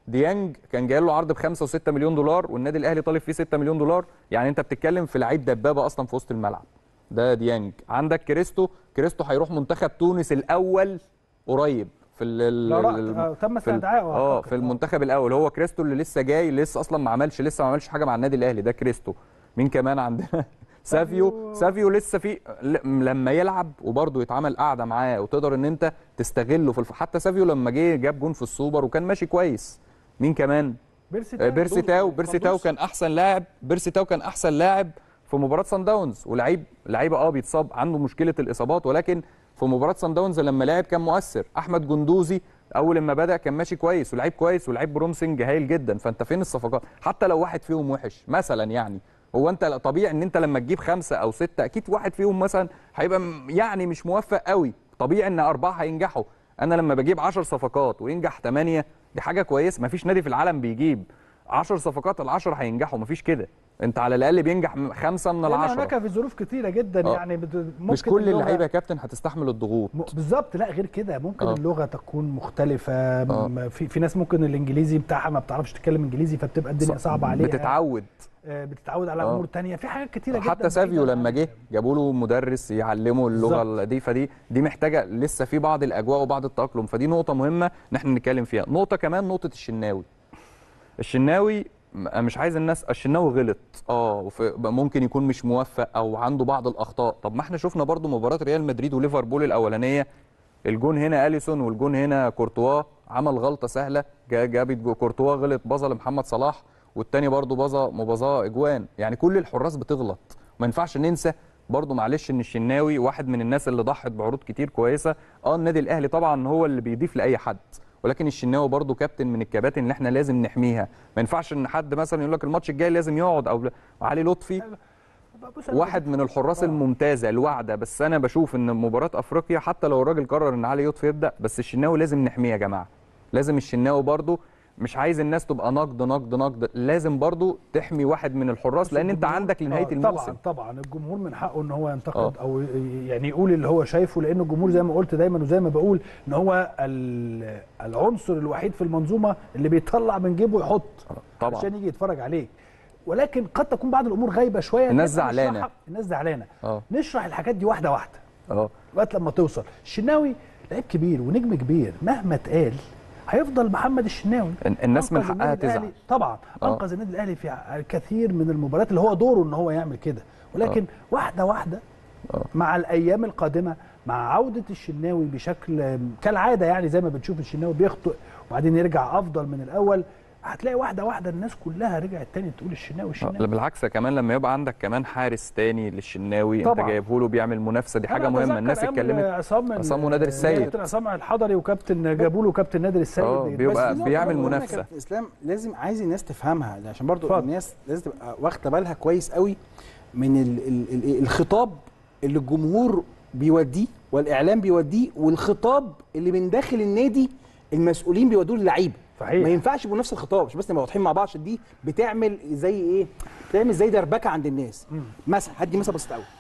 ديانج كان جاي له عرض ب 5 و6 مليون دولار والنادي الاهلي طالب فيه 6 مليون دولار يعني انت بتتكلم في لعيب دبابه اصلا في وسط الملعب ده ديانج عندك كريستو كريستو هيروح منتخب تونس الاول قريب في ال ال-
لا رأت-
ال-
آه، تم
في ال-
استدعائه
اه
أعتقد.
في المنتخب الاول هو كريستو اللي لسه جاي لسه اصلا ما عملش لسه ما عملش حاجه مع النادي الاهلي ده كريستو مين كمان عندنا سافيو
سافيو.
سافيو لسه في ل- لما يلعب وبرضه يتعمل قاعده معاه وتقدر ان انت تستغله في الف... حتى سافيو لما جه جاب جون في السوبر وكان ماشي كويس مين كمان
بيرسي
آه،
تاو.
بيرسي تاو بيرسي تاو كان احسن لاعب بيرسي تاو كان احسن لاعب في مباراه سان داونز ولعيب لعيبه اه بيتصاب عنده مشكله الاصابات ولكن في مباراه سان داونز لما لعب كان مؤثر احمد جندوزي اول لما بدا كان ماشي كويس ولعيب كويس ولعيب برومسنج هايل جدا فانت فين الصفقات حتى لو واحد فيهم وحش مثلا يعني هو انت طبيعي ان انت لما تجيب خمسه او سته اكيد واحد فيهم مثلا هيبقى م- يعني مش موفق قوي طبيعي ان اربعه هينجحوا انا لما بجيب 10 صفقات وينجح 8 دي حاجه كويسه مفيش نادي في العالم بيجيب 10 صفقات ال10 هينجحوا مفيش كده انت على الاقل بينجح م- خمسه من
لأن
العشره
هناك في ظروف كتيره جدا
آه.
يعني بت... ممكن
مش كل
اللغة-
اللعيبه يا كابتن هتستحمل الضغوط
م- بالظبط لا غير كده ممكن
آه.
اللغه تكون مختلفه
آه.
م- في في ناس ممكن الانجليزي بتاعها ما بتعرفش تتكلم انجليزي فبتبقى الدنيا صعبه عليها
بتتعود
آه، بتتعود على
آه.
امور تانية في حاجات كتيره جدا
حتى سافيو
بعيدة
لما
عن-
جه جابوا له مدرس يعلمه اللغه
بالظبط.
دي فدي دي محتاجه لسه في بعض الاجواء وبعض التاقلم فدي نقطه مهمه ان احنا نتكلم فيها نقطه كمان نقطه الشناوي الشناوي م- أنا مش عايز الناس الشناوي غلط اه وف- ممكن يكون مش موفق او عنده بعض الاخطاء طب ما احنا شفنا برضو مباراه ريال مدريد وليفربول الاولانيه الجون هنا اليسون والجون هنا كورتوا عمل غلطه سهله جا- جابت جو- كورتوا غلط باظه لمحمد صلاح والتاني برضو باظه مبازاه اجوان يعني كل الحراس بتغلط ما ينفعش ننسى برضو معلش ان الشناوي واحد من الناس اللي ضحت بعروض كتير كويسه اه النادي الاهلي طبعا هو اللي بيضيف لاي حد ولكن الشناوي برضو كابتن من الكباتن اللي احنا لازم نحميها ما ينفعش ان حد مثلا يقول لك الماتش الجاي لازم يقعد او علي لطفي
بص أنا
واحد من الحراس الممتازه الواعده بس انا بشوف ان مباراه افريقيا حتى لو الراجل قرر ان علي لطفي يبدا بس الشناوي لازم نحميه يا جماعه لازم الشناوي برضو مش عايز الناس تبقى نقد نقد نقد لازم برضو تحمي واحد من الحراس لان انت
الجمهور-
عندك لنهايه
آه،
الموسم
طبعا طبعا الجمهور من حقه ان هو ينتقد
آه.
او يعني يقول اللي هو شايفه لان الجمهور زي ما قلت دايما وزي ما بقول ان هو ال- العنصر الوحيد في المنظومه اللي بيطلع من جيبه يحط
طبعا.
عشان يجي يتفرج عليك ولكن قد تكون بعض الامور غايبه شويه
الناس
نبقى
زعلانة.
نشرحها. الناس زعلانه
اه
نشرح الحاجات دي واحده واحده
اه
لغايه لما توصل الشناوي لعيب كبير ونجم كبير مهما اتقال هيفضل محمد الشناوي
الناس من
أنقذ
حقها
النادي الأهلي-
تزعل
طبعا
آه.
انقذ النادي الاهلي في الكثير من المباريات اللي هو دوره ان هو يعمل كده ولكن واحده واحده
آه.
مع الايام القادمه مع عوده الشناوي بشكل كالعاده يعني زي ما بنشوف الشناوي بيخطئ وبعدين يرجع افضل من الاول هتلاقي واحده واحده الناس كلها رجعت تاني تقول الشناوي
آه،
الشناوي
بالعكس كمان لما يبقى عندك كمان حارس تاني للشناوي انت
طبعا.
جايبه له بيعمل منافسه دي حاجه
أنا
مهمه
أتذكر
الناس
أيام
اتكلمت
عصام
عصام ونادر السيد.
كابتن عصام الحضري وكابتن جابوا له كابتن نادر السيد
آه،
بس
بيبقى
في نقطة
بيعمل
برضه هنا
منافسة.
كابتن اسلام لازم عايز الناس تفهمها عشان برضو
اتفضل.
الناس لازم تبقى واخده بالها كويس قوي من ال ال ال الخطاب اللي الجمهور بيوديه والاعلام بيوديه والخطاب اللي من داخل النادي المسؤولين بيودوه للعيبه
صحيح.
ما ينفعش يبقوا نفس الخطاب مش بس نبقى واضحين مع بعض عشان دي بتعمل زي ايه بتعمل زي دربكه عند الناس مثلا هدي مثلا بسيط قوي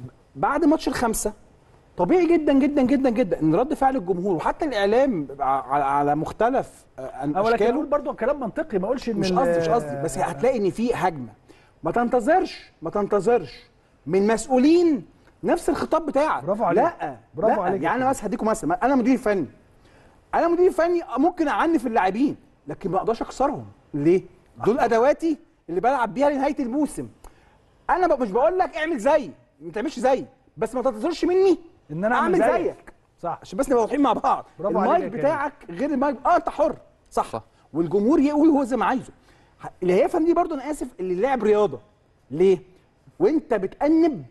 بعد ماتش الخمسه طبيعي جدا جدا جدا جدا ان رد فعل الجمهور وحتى الاعلام على على مختلف آه،
أه ولكن
اشكاله
اقول برضه كلام منطقي ما اقولش ان
مش
ال-
قصدي مش قصدي بس هتلاقي ان في هجمه ما تنتظرش ما تنتظرش من مسؤولين نفس الخطاب بتاعك
برافو عليك.
لا
برافو
لا.
عليك يا
يعني انا
كابتن.
بس هديكم مثلا انا مدير فني انا مدير فني ممكن اعنف اللاعبين لكن ما اقدرش اكسرهم ليه دول ادواتي اللي بلعب بيها لنهايه الموسم انا ب- مش بقول لك اعمل زيي ما تعملش زيي بس ما تنتظرش مني
ان انا اعمل
اعمل
زيك.
زيك
صح
عشان بس نبقى واضحين مع بعض
برافو عليك يا
المايك
كريم.
بتاعك غير المايك اه انت حر صح,
صح.
صح. والجمهور يقول هو زي ما عايزه ح- اللي هيفهم دي برضو انا اسف اللي لاعب رياضه ليه وانت بتأنب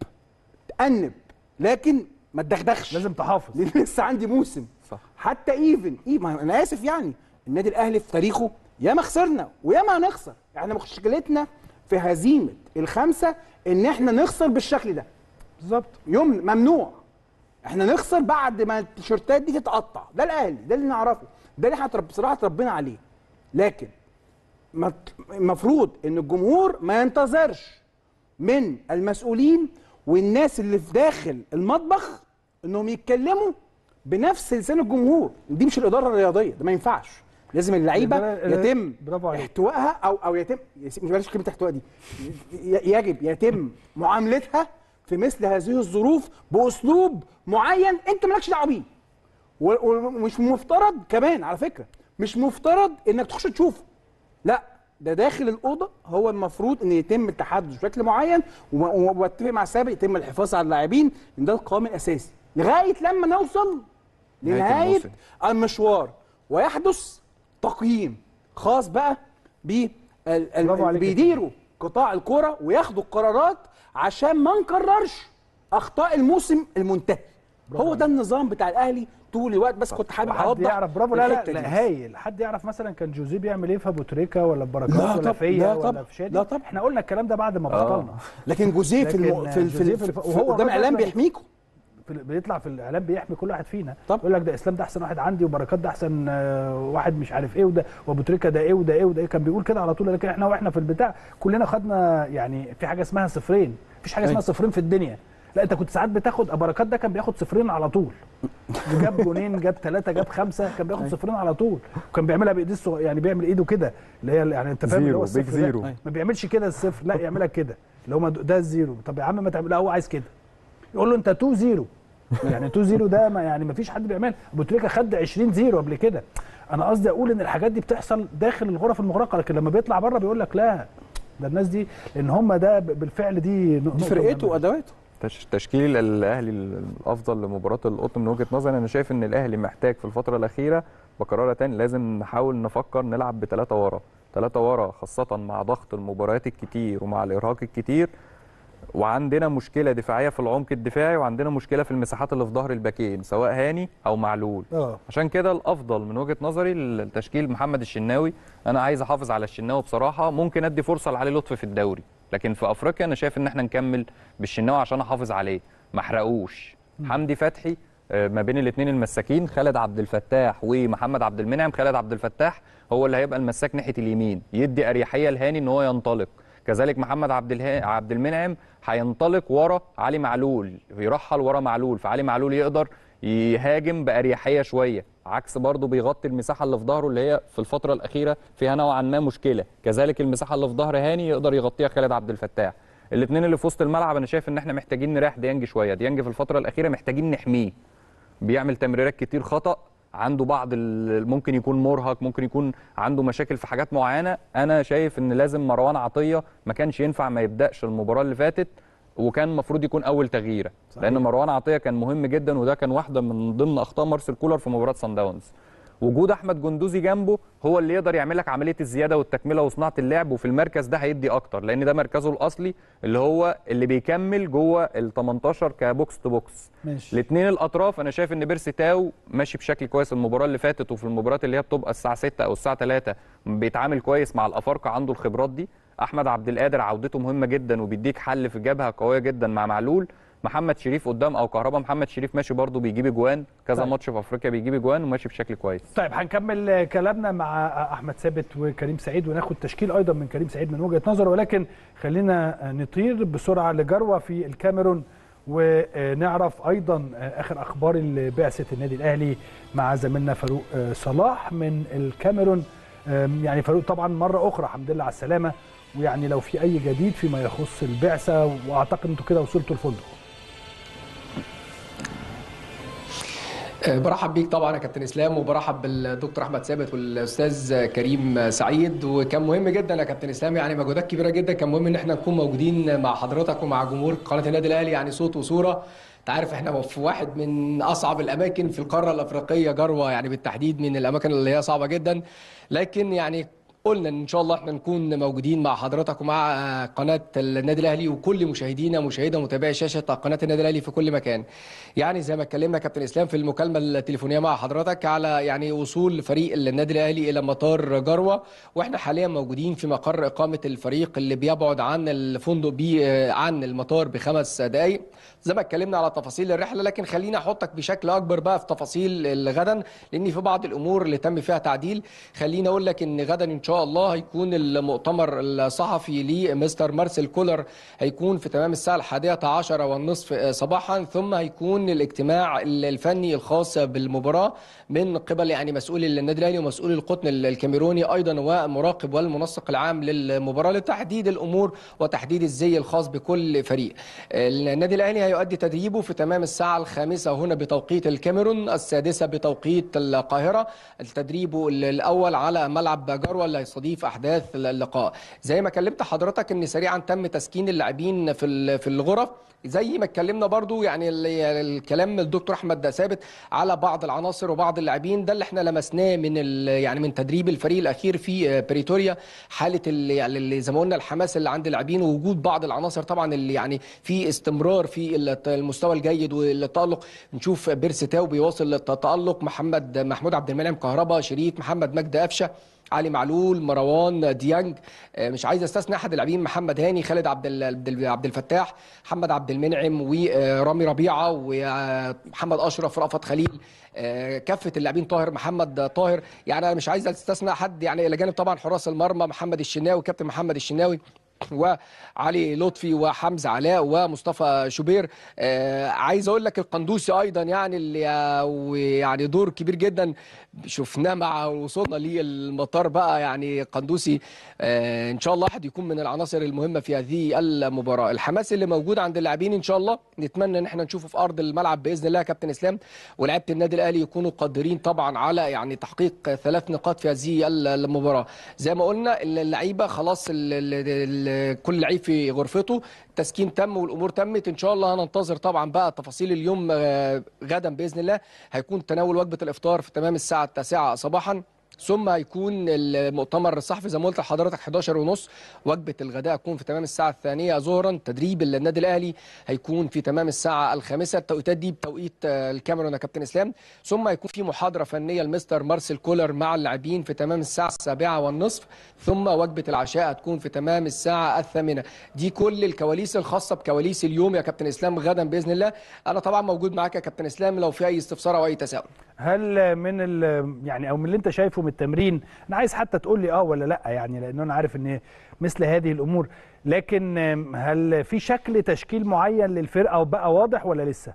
تأنب لكن ما تدغدغش
لازم تحافظ
لان لسه عندي موسم
صح.
حتى ايفن إيه ما انا اسف يعني النادي الاهلي في تاريخه ياما خسرنا وياما هنخسر احنا مشكلتنا في هزيمه الخمسه ان احنا نخسر بالشكل ده
بالظبط
يوم ممنوع احنا نخسر بعد ما التيشيرتات دي تتقطع ده الاهلي ده اللي نعرفه ده اللي احنا ترب- بصراحه اتربينا عليه لكن ما ت- المفروض ان الجمهور ما ينتظرش من المسؤولين والناس اللي في داخل المطبخ انهم يتكلموا بنفس لسان الجمهور دي مش الاداره الرياضيه ده ما ينفعش لازم اللعيبه
ده- ده-
يتم
برافو عليك.
احتوائها او او يتم مش بلاش كلمه احتواء دي ي- يجب يتم معاملتها في مثل هذه الظروف باسلوب معين انت مالكش دعوه بيه و- ومش مفترض كمان على فكره مش مفترض انك تخش تشوفه لا ده داخل الاوضه هو المفروض ان يتم التحدث بشكل معين و- و- واتفق مع السابق يتم الحفاظ على اللاعبين ان ده القوام الاساسي لغايه لما نوصل
نهاية
لنهايه
الموسم.
المشوار ويحدث تقييم خاص بقى ب
برافو عليك يا
بيديروا قطاع الكرة وياخدوا القرارات عشان ما نكررش اخطاء الموسم المنتهي هو ده النظام بتاع الاهلي طول الوقت بس كنت حابب
حد
اوضح
يعرف برافو لا لا,
الحتة
لا
دي.
هايل حد يعرف مثلا كان جوزيه بيعمل ايه في ابو تريكه ولا في بركات
لا
ولا
طب-
فيا
لا
ولا
طب-
في شادي
لا طب.
احنا قلنا الكلام ده بعد ما بطلنا
لكن جوزيه في الم...
لكن
في ال- في,
جوزيه
ال-
في
في,
الف-
في
وهو
قدام
الراجل
اعلام
أصلاً
بيحميكوا
في- بيطلع في الاعلام بيحمي كل واحد فينا
طب.
يقول لك ده اسلام ده احسن واحد عندي وبركات ده احسن آه، واحد مش عارف ايه وده وابو تريكه ده ايه وده ايه وده ايه كان بيقول كده على طول لكن احنا واحنا في البتاع كلنا خدنا يعني في حاجه اسمها صفرين مفيش حاجه اسمها
أيوة.
صفرين في الدنيا لا انت كنت ساعات بتاخد بركات ده كان بياخد صفرين على طول جاب جونين جاب ثلاثه جاب خمسه كان بياخد صفرين على طول وكان بيعملها بايديه الصغ- يعني بيعمل ايده كده اللي هي يعني انت فاهم اللي هو
زيرو، بيج
الصفر ده.
زيرو.
ما بيعملش كده الصفر لا يعملها كده اللي هو ده الزيرو طب يا عم ما تعمل لا هو عايز كده يقول له انت 2 0 يعني 2 0 ده ما يعني ما فيش حد بيعملها ابو تريكه خد 20 0 قبل كده انا قصدي اقول ان الحاجات دي بتحصل داخل الغرف المغلقه لكن لما بيطلع بره بيقول لك لا ده الناس دي لان هم ده ب- بالفعل دي
دي
نقطة
فرقته
مهمة.
وادواته
تش- تشكيل الاهلي الافضل لمباراه القطن من وجهه نظري انا شايف ان الاهلي محتاج في الفتره الاخيره بكررها تاني لازم نحاول نفكر نلعب بثلاثه ورا ثلاثه ورا خاصه مع ضغط المباريات الكتير ومع الارهاق الكتير وعندنا مشكله دفاعيه في العمق الدفاعي وعندنا مشكله في المساحات اللي في ظهر الباكين سواء هاني او معلول
اه
عشان كده الافضل من وجهه نظري التشكيل محمد الشناوي انا عايز احافظ على الشناوي بصراحه ممكن ادي فرصه لعلي لطفي في الدوري لكن في افريقيا انا شايف ان احنا نكمل بالشناوي عشان احافظ عليه ما احرقوش حمدي فتحي آه، ما بين الاثنين المساكين خالد عبد الفتاح ومحمد عبد المنعم خالد عبد الفتاح هو اللي هيبقى المساك ناحيه اليمين يدي اريحيه لهاني ان هو ينطلق كذلك محمد عبد اله... عبد المنعم هينطلق ورا علي معلول يرحل ورا معلول فعلي معلول يقدر يهاجم باريحيه شويه عكس برضه بيغطي المساحه اللي في ظهره اللي هي في الفتره الاخيره فيها نوعا ما مشكله كذلك المساحه اللي في ظهر هاني يقدر يغطيها خالد عبد الفتاح الاثنين اللي في وسط الملعب انا شايف ان احنا محتاجين نريح ديانج شويه ديانج في الفتره الاخيره محتاجين نحميه بيعمل تمريرات كتير خطا عنده بعض ال- ممكن يكون مرهق ممكن يكون عنده مشاكل في حاجات معينه انا شايف ان لازم مروان عطيه ما كانش ينفع ما يبداش المباراه اللي فاتت وكان المفروض يكون اول تغييره
صحيح.
لان مروان عطيه كان مهم جدا وده كان واحده من ضمن اخطاء مارسيل كولر في مباراه سان داونز وجود احمد جندوزي جنبه هو اللي يقدر يعمل لك عمليه الزياده والتكمله وصناعه اللعب وفي المركز ده هيدي اكتر لان ده مركزه الاصلي اللي هو اللي بيكمل جوه ال 18 كبوكس تو بوكس
ماشي
الاثنين الاطراف انا شايف ان بيرسي تاو ماشي بشكل كويس المباراه اللي فاتت وفي المباريات اللي هي بتبقى الساعه 6 او الساعه 3 بيتعامل كويس مع الافارقه عنده الخبرات دي احمد عبد القادر عودته مهمه جدا وبيديك حل في جبهه قويه جدا مع معلول محمد شريف قدام او كهربا محمد شريف ماشي برده بيجيب اجوان كذا
طيب.
ماتش في افريقيا بيجيب اجوان وماشي بشكل كويس
طيب هنكمل كلامنا مع احمد ثابت وكريم سعيد وناخد تشكيل ايضا من كريم سعيد من وجهه نظره ولكن خلينا نطير بسرعه لجروه في الكاميرون ونعرف ايضا اخر اخبار بعثه النادي الاهلي مع زميلنا فاروق صلاح من الكاميرون يعني فاروق طبعا مره اخرى الحمد لله على السلامه ويعني لو في اي جديد فيما يخص البعثه واعتقد انتوا كده وصلتوا الفندق
برحب بيك طبعا يا كابتن اسلام وبرحب بالدكتور احمد ثابت والاستاذ كريم سعيد وكان مهم جدا يا كابتن اسلام يعني مجهودات كبيره جدا كان مهم ان احنا نكون موجودين مع حضرتك ومع جمهور قناه النادي الاهلي يعني صوت وصوره انت عارف احنا في واحد من اصعب الاماكن في القاره الافريقيه جروه يعني بالتحديد من الاماكن اللي هي صعبه جدا لكن يعني قلنا ان شاء الله احنا نكون موجودين مع حضرتك ومع قناه النادي الاهلي وكل مشاهدينا مشاهده متابعي شاشه قناه النادي الاهلي في كل مكان. يعني زي ما اتكلمنا كابتن اسلام في المكالمه التليفونيه مع حضرتك على يعني وصول فريق النادي الاهلي الى مطار جروه واحنا حاليا موجودين في مقر اقامه الفريق اللي بيبعد عن الفندق بي عن المطار بخمس دقائق. زي ما اتكلمنا على تفاصيل الرحله لكن خليني احطك بشكل اكبر بقى في تفاصيل غدا لان في بعض الامور اللي تم فيها تعديل خليني اقول لك ان غدا ان شاء شاء الله هيكون المؤتمر الصحفي لمستر مارسيل كولر هيكون في تمام الساعه الحادية عشر والنصف صباحا ثم هيكون الاجتماع الفني الخاص بالمباراه من قبل يعني مسؤول النادي الاهلي ومسؤول القطن الكاميروني ايضا ومراقب والمنسق العام للمباراه لتحديد الامور وتحديد الزي الخاص بكل فريق. النادي الاهلي هيؤدي تدريبه في تمام الساعه الخامسه هنا بتوقيت الكاميرون السادسه بتوقيت القاهره التدريب الاول على ملعب جروه اللي هيستضيف احداث اللقاء. زي ما كلمت حضرتك ان سريعا تم تسكين اللاعبين في في الغرف زي ما اتكلمنا برضو يعني الكلام الدكتور احمد ثابت على بعض العناصر وبعض اللاعبين ده اللي احنا لمسناه من يعني من تدريب الفريق الاخير في بريتوريا حاله اللي زي ما قلنا الحماس اللي عند اللاعبين ووجود بعض العناصر طبعا اللي يعني في استمرار في المستوى الجيد والتالق نشوف بيرسي تاو بيواصل التالق محمد محمود عبد المنعم كهربا شريط محمد مجدي قفشه علي معلول مروان ديانج مش عايز استثنى احد اللاعبين محمد هاني خالد عبد عبد الفتاح محمد عبد المنعم ورامي ربيعه ومحمد اشرف رأفت خليل كافه اللاعبين طاهر محمد طاهر يعني انا مش عايز استثنى حد يعني الى جانب طبعا حراس المرمى محمد الشناوي كابتن محمد الشناوي وعلي لطفي وحمزه علاء ومصطفى شوبير آه عايز اقول لك القندوسي ايضا يعني اللي يعني دور كبير جدا شفناه مع وصولنا للمطار بقى يعني قندوسي آه ان شاء الله احد يكون من العناصر المهمه في هذه المباراه الحماس اللي موجود عند اللاعبين ان شاء الله نتمنى ان احنا نشوفه في ارض الملعب باذن الله يا كابتن اسلام ولاعيبه النادي الاهلي يكونوا قادرين طبعا على يعني تحقيق ثلاث نقاط في هذه المباراه زي ما قلنا اللعيبه خلاص ال ال كل لعيب في غرفته التسكين تم والامور تمت ان شاء الله هننتظر طبعا بقى تفاصيل اليوم غدا باذن الله هيكون تناول وجبه الافطار في تمام الساعه التاسعه صباحا ثم هيكون المؤتمر الصحفي زي ما قلت لحضرتك 11 ونص وجبه الغداء هتكون في تمام الساعه الثانيه ظهرا تدريب النادي الاهلي هيكون في تمام الساعه الخامسه التوقيتات دي بتوقيت الكاميرون يا كابتن اسلام ثم هيكون في محاضره فنيه لمستر مارسيل كولر مع اللاعبين في تمام الساعه السابعه والنصف ثم وجبه العشاء هتكون في تمام الساعه الثامنه دي كل الكواليس الخاصه بكواليس اليوم يا كابتن اسلام غدا باذن الله انا طبعا موجود معاك يا كابتن اسلام لو في اي استفسار او اي تساؤل
هل من يعني او من اللي انت شايفه من التمرين انا عايز حتى تقول لي اه ولا لا يعني لان انا عارف ان مثل هذه الامور لكن هل في شكل تشكيل معين للفرقه بقى واضح ولا لسه؟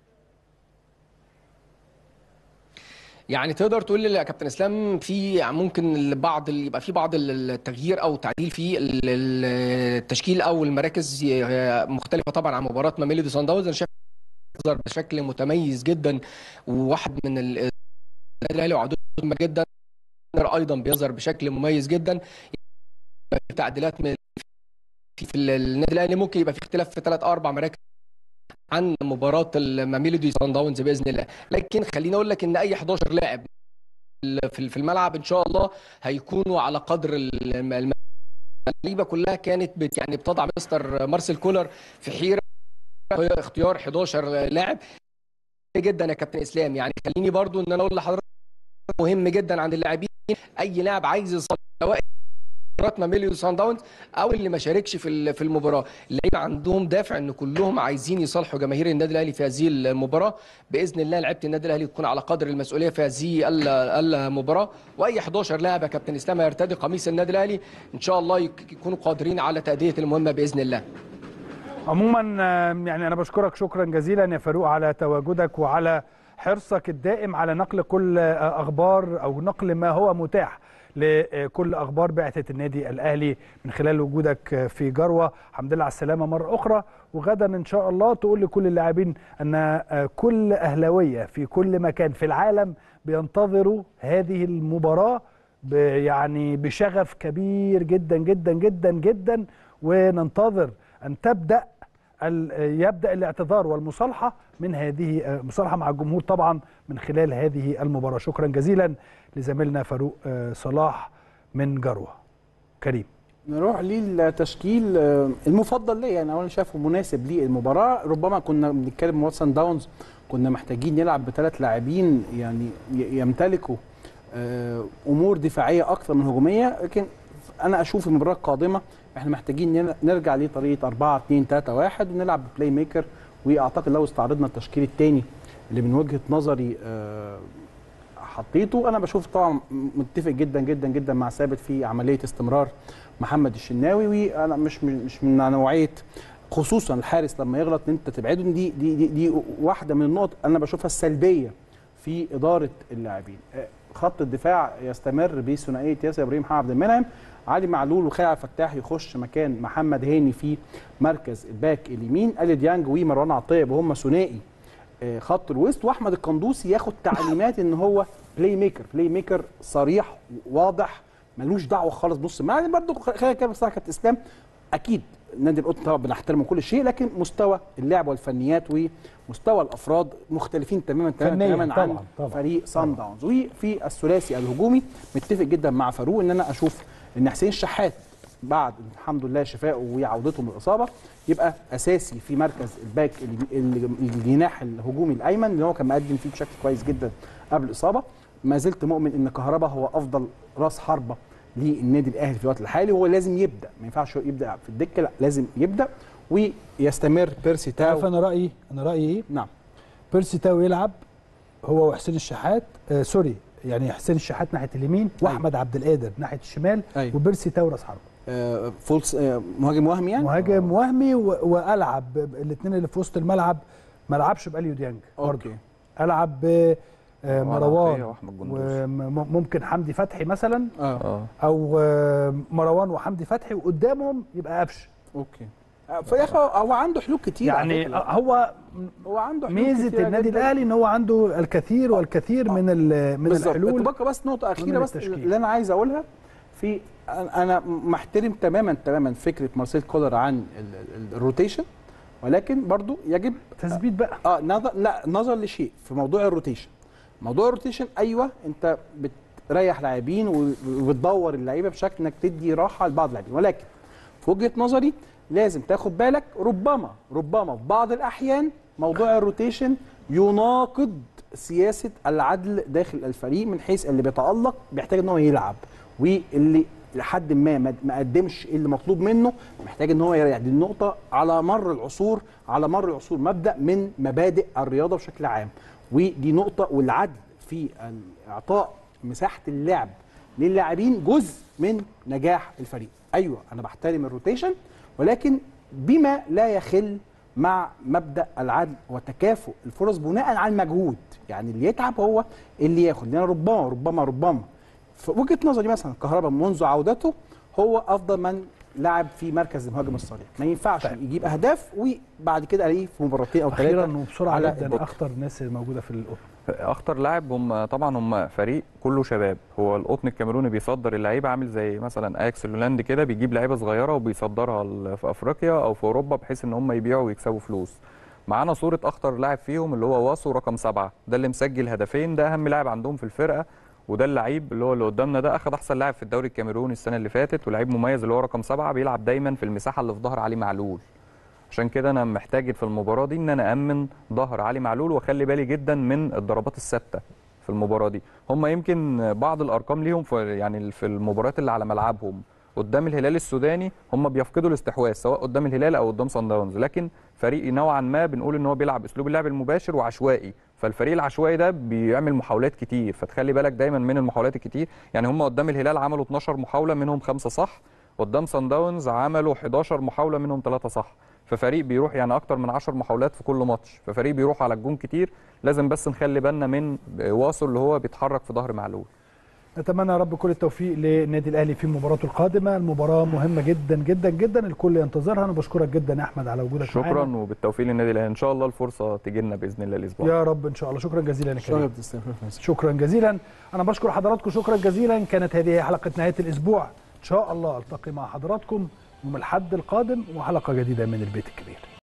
يعني تقدر تقول لي يا كابتن اسلام في ممكن بعض يبقى في بعض التغيير او تعديل في التشكيل او المراكز مختلفه طبعا عن مباراه ميلودي سان داونز انا شايف يظهر بشكل متميز جدا وواحد من النادي الاهلي وعدود جدا ايضا بيظهر بشكل مميز جدا في تعديلات من في النادي الاهلي ممكن يبقى في اختلاف في ثلاث او اربع مراكز عن مباراه الميلودي سان داونز باذن الله لكن خليني اقول لك ان اي 11 لاعب في الملعب ان شاء الله هيكونوا على قدر اللعيبه كلها كانت بت يعني بتضع مستر مارسيل كولر في حيره اختيار 11 لاعب جدا يا كابتن اسلام يعني خليني برضو ان انا اقول لحضرتك مهم جدا عند اللاعبين اي لاعب عايز يصل سواء مباراه ميليو سان داونز او اللي ما شاركش في في المباراه اللعيبه عندهم دافع ان كلهم عايزين يصالحوا جماهير النادي الاهلي في هذه المباراه باذن الله لعيبه النادي الاهلي تكون على قدر المسؤوليه في هذه المباراه واي 11 لاعب يا كابتن اسلام هيرتدي قميص النادي الاهلي ان شاء الله يكونوا قادرين على تاديه المهمه باذن الله
عموما يعني انا بشكرك شكرا جزيلا يا فاروق على تواجدك وعلى حرصك الدائم على نقل كل اخبار او نقل ما هو متاح لكل اخبار بعثه النادي الاهلي من خلال وجودك في جروه الحمد لله على السلامه مره اخرى وغدا ان شاء الله تقول لكل اللاعبين ان كل اهلاويه في كل مكان في العالم بينتظروا هذه المباراه يعني بشغف كبير جدا جدا جدا جدا وننتظر ان تبدا يبدا الاعتذار والمصالحه من هذه مصالحه مع الجمهور طبعا من خلال هذه المباراه شكرا جزيلا لزميلنا فاروق صلاح من جروه كريم
نروح للتشكيل المفضل ليا يعني انا شايفه مناسب للمباراه ربما كنا بنتكلم واتسون داونز كنا محتاجين نلعب بثلاث لاعبين يعني يمتلكوا امور دفاعيه اكثر من هجوميه لكن انا اشوف المباراه القادمه احنا محتاجين نرجع لطريقه 4 2 3 1 ونلعب بلاي ميكر واعتقد لو استعرضنا التشكيل الثاني اللي من وجهه نظري حطيته انا بشوف طبعا متفق جدا جدا جدا مع ثابت في عمليه استمرار محمد الشناوي وانا مش مش من نوعيه خصوصا الحارس لما يغلط ان انت تبعده دي دي دي, دي واحده من النقط انا بشوفها السلبيه في اداره اللاعبين آه، خط الدفاع يستمر بثنائيه ياسر ابراهيم محمد عبد المنعم علي معلول وخالد عبد الفتاح يخش مكان محمد هاني في مركز الباك اليمين الي ديانج ومروان عطيه وهم ثنائي آه، خط الوسط واحمد القندوسي ياخد تعليمات ان هو بلاي ميكر بلاي ميكر صريح واضح ملوش دعوه خالص بص ما يعني برضه خلينا كده بصراحه كابتن اسلام اكيد نادي القطن طبعا بنحترمه كل شيء لكن مستوى اللعب والفنيات ومستوى الافراد مختلفين تماما تماما
فنياً
تماما
طبعاً،
عن
طبعاً.
فريق سان داونز وفي الثلاثي الهجومي متفق جدا مع فاروق ان انا اشوف ان حسين الشحات بعد الحمد لله شفائه وعودته من الاصابه يبقى اساسي في مركز الباك ال- ال- الجناح الهجومي الايمن اللي هو كان مقدم فيه بشكل كويس جدا قبل الاصابه ما زلت مؤمن ان كهربا هو افضل راس حربه للنادي الاهلي في الوقت الحالي وهو لازم يبدا ما ينفعش يبدا في الدكه لا لازم يبدا ويستمر بيرسي
عارف
تاو
انا رايي انا رايي ايه
نعم
بيرسي تاو يلعب هو وحسين الشحات آه سوري يعني حسين الشحات ناحيه اليمين واحمد عبد القادر ناحيه الشمال
أيوة.
وبيرسي تاو راس حربه
آه فولس آه مهاجم وهمي يعني
مهاجم وهمي و- والعب الاثنين اللي في وسط الملعب ما العبش باليو ديانج برضه
اوكي
العب ب آه،
مروان
مروان
عطية وأحمد جندوز.
وممكن حمدي فتحي مثلا
اه
اه
او آه، مروان وحمدي فتحي وقدامهم يبقى قفشه
اوكي آه، فيا اخي هو عنده حلول كتير على
يعني
فكرة.
هو
هو عنده حلول
ميزه
كتيرة
النادي
جداً.
الاهلي ان هو عنده الكثير والكثير من ال- من
بالظبط
الحلول
تبقى بس نقطه اخيره
من
بس
التشكيل.
اللي انا عايز اقولها في انا أنا محترم تماما تماما فكره مارسيل كولر عن ال- ال- الروتيشن ولكن برضو يجب
تثبيت بقى
اه نظر لا نظر لشيء في موضوع الروتيشن موضوع الروتيشن ايوه انت بتريح لاعبين و- وبتدور اللعيبه بشكل انك تدي راحه لبعض اللاعبين ولكن في وجهه نظري لازم تاخد بالك ربما ربما في بعض الاحيان موضوع الروتيشن يناقض سياسه العدل داخل الفريق من حيث اللي بيتالق بيحتاج ان هو يلعب واللي لحد ما ما ما قدمش اللي مطلوب منه محتاج ان هو يريح دي النقطه على مر العصور على مر العصور مبدا من مبادئ الرياضه بشكل عام ودي نقطه والعدل في اعطاء مساحه اللعب للاعبين جزء من نجاح الفريق ايوه انا بحترم الروتيشن ولكن بما لا يخل مع مبدا العدل وتكافؤ الفرص بناء على المجهود يعني اللي يتعب هو اللي ياخد لان ربما ربما ربما في وجهه نظري مثلا كهربا منذ عودته هو افضل من لعب في مركز المهاجم الصريح ما ينفعش
طيب.
يجيب اهداف وبعد كده الاقيه في مباراتين او
اخيرا
ثلاثه
وبسرعه
على
جدا
البطء.
اخطر الناس اللي موجوده في القطن
اخطر لاعب هم طبعا هم فريق كله شباب هو القطن الكاميروني بيصدر اللعيبه عامل زي مثلا اياكس الهولندي كده بيجيب لعيبه صغيره وبيصدرها ل- في افريقيا او في اوروبا بحيث ان هم يبيعوا ويكسبوا فلوس معانا صوره اخطر لاعب فيهم اللي هو واسو رقم سبعة ده اللي مسجل هدفين ده اهم لاعب عندهم في الفرقه وده اللعيب اللي هو اللي قدامنا ده اخد احسن لاعب في الدوري الكاميروني السنه اللي فاتت ولعيب مميز اللي هو رقم سبعة بيلعب دايما في المساحه اللي في ظهر علي معلول عشان كده انا محتاج في المباراه دي ان انا امن ظهر علي معلول واخلي بالي جدا من الضربات الثابته في المباراه دي هم يمكن بعض الارقام ليهم في يعني في المباريات اللي على ملعبهم قدام الهلال السوداني هم بيفقدوا الاستحواذ سواء قدام الهلال او قدام صن داونز لكن فريق نوعا ما بنقول ان هو بيلعب اسلوب اللعب المباشر وعشوائي فالفريق العشوائي ده بيعمل محاولات كتير فتخلي بالك دايما من المحاولات الكتير يعني هم قدام الهلال عملوا 12 محاوله منهم خمسه صح قدام صن داونز عملوا 11 محاوله منهم ثلاثه صح ففريق بيروح يعني اكتر من 10 محاولات في كل ماتش ففريق بيروح على الجون كتير لازم بس نخلي بالنا من واصل اللي هو بيتحرك في ظهر معلول
نتمنى يا رب كل التوفيق للنادي الاهلي في مباراته القادمه المباراه مهمه جدا جدا جدا الكل ينتظرها انا بشكرك جدا يا احمد على وجودك
شكرا
معانا.
وبالتوفيق للنادي الاهلي ان شاء الله الفرصه تجي لنا باذن الله الاسبوع
يا رب ان شاء الله شكرا جزيلا يا
شكرا
كريم
يا كابتن اسلام شكرا
شكرا جزيلا انا بشكر حضراتكم شكرا جزيلا كانت هذه هي حلقه نهايه الاسبوع ان شاء الله التقي مع حضراتكم يوم الاحد القادم وحلقه جديده من البيت الكبير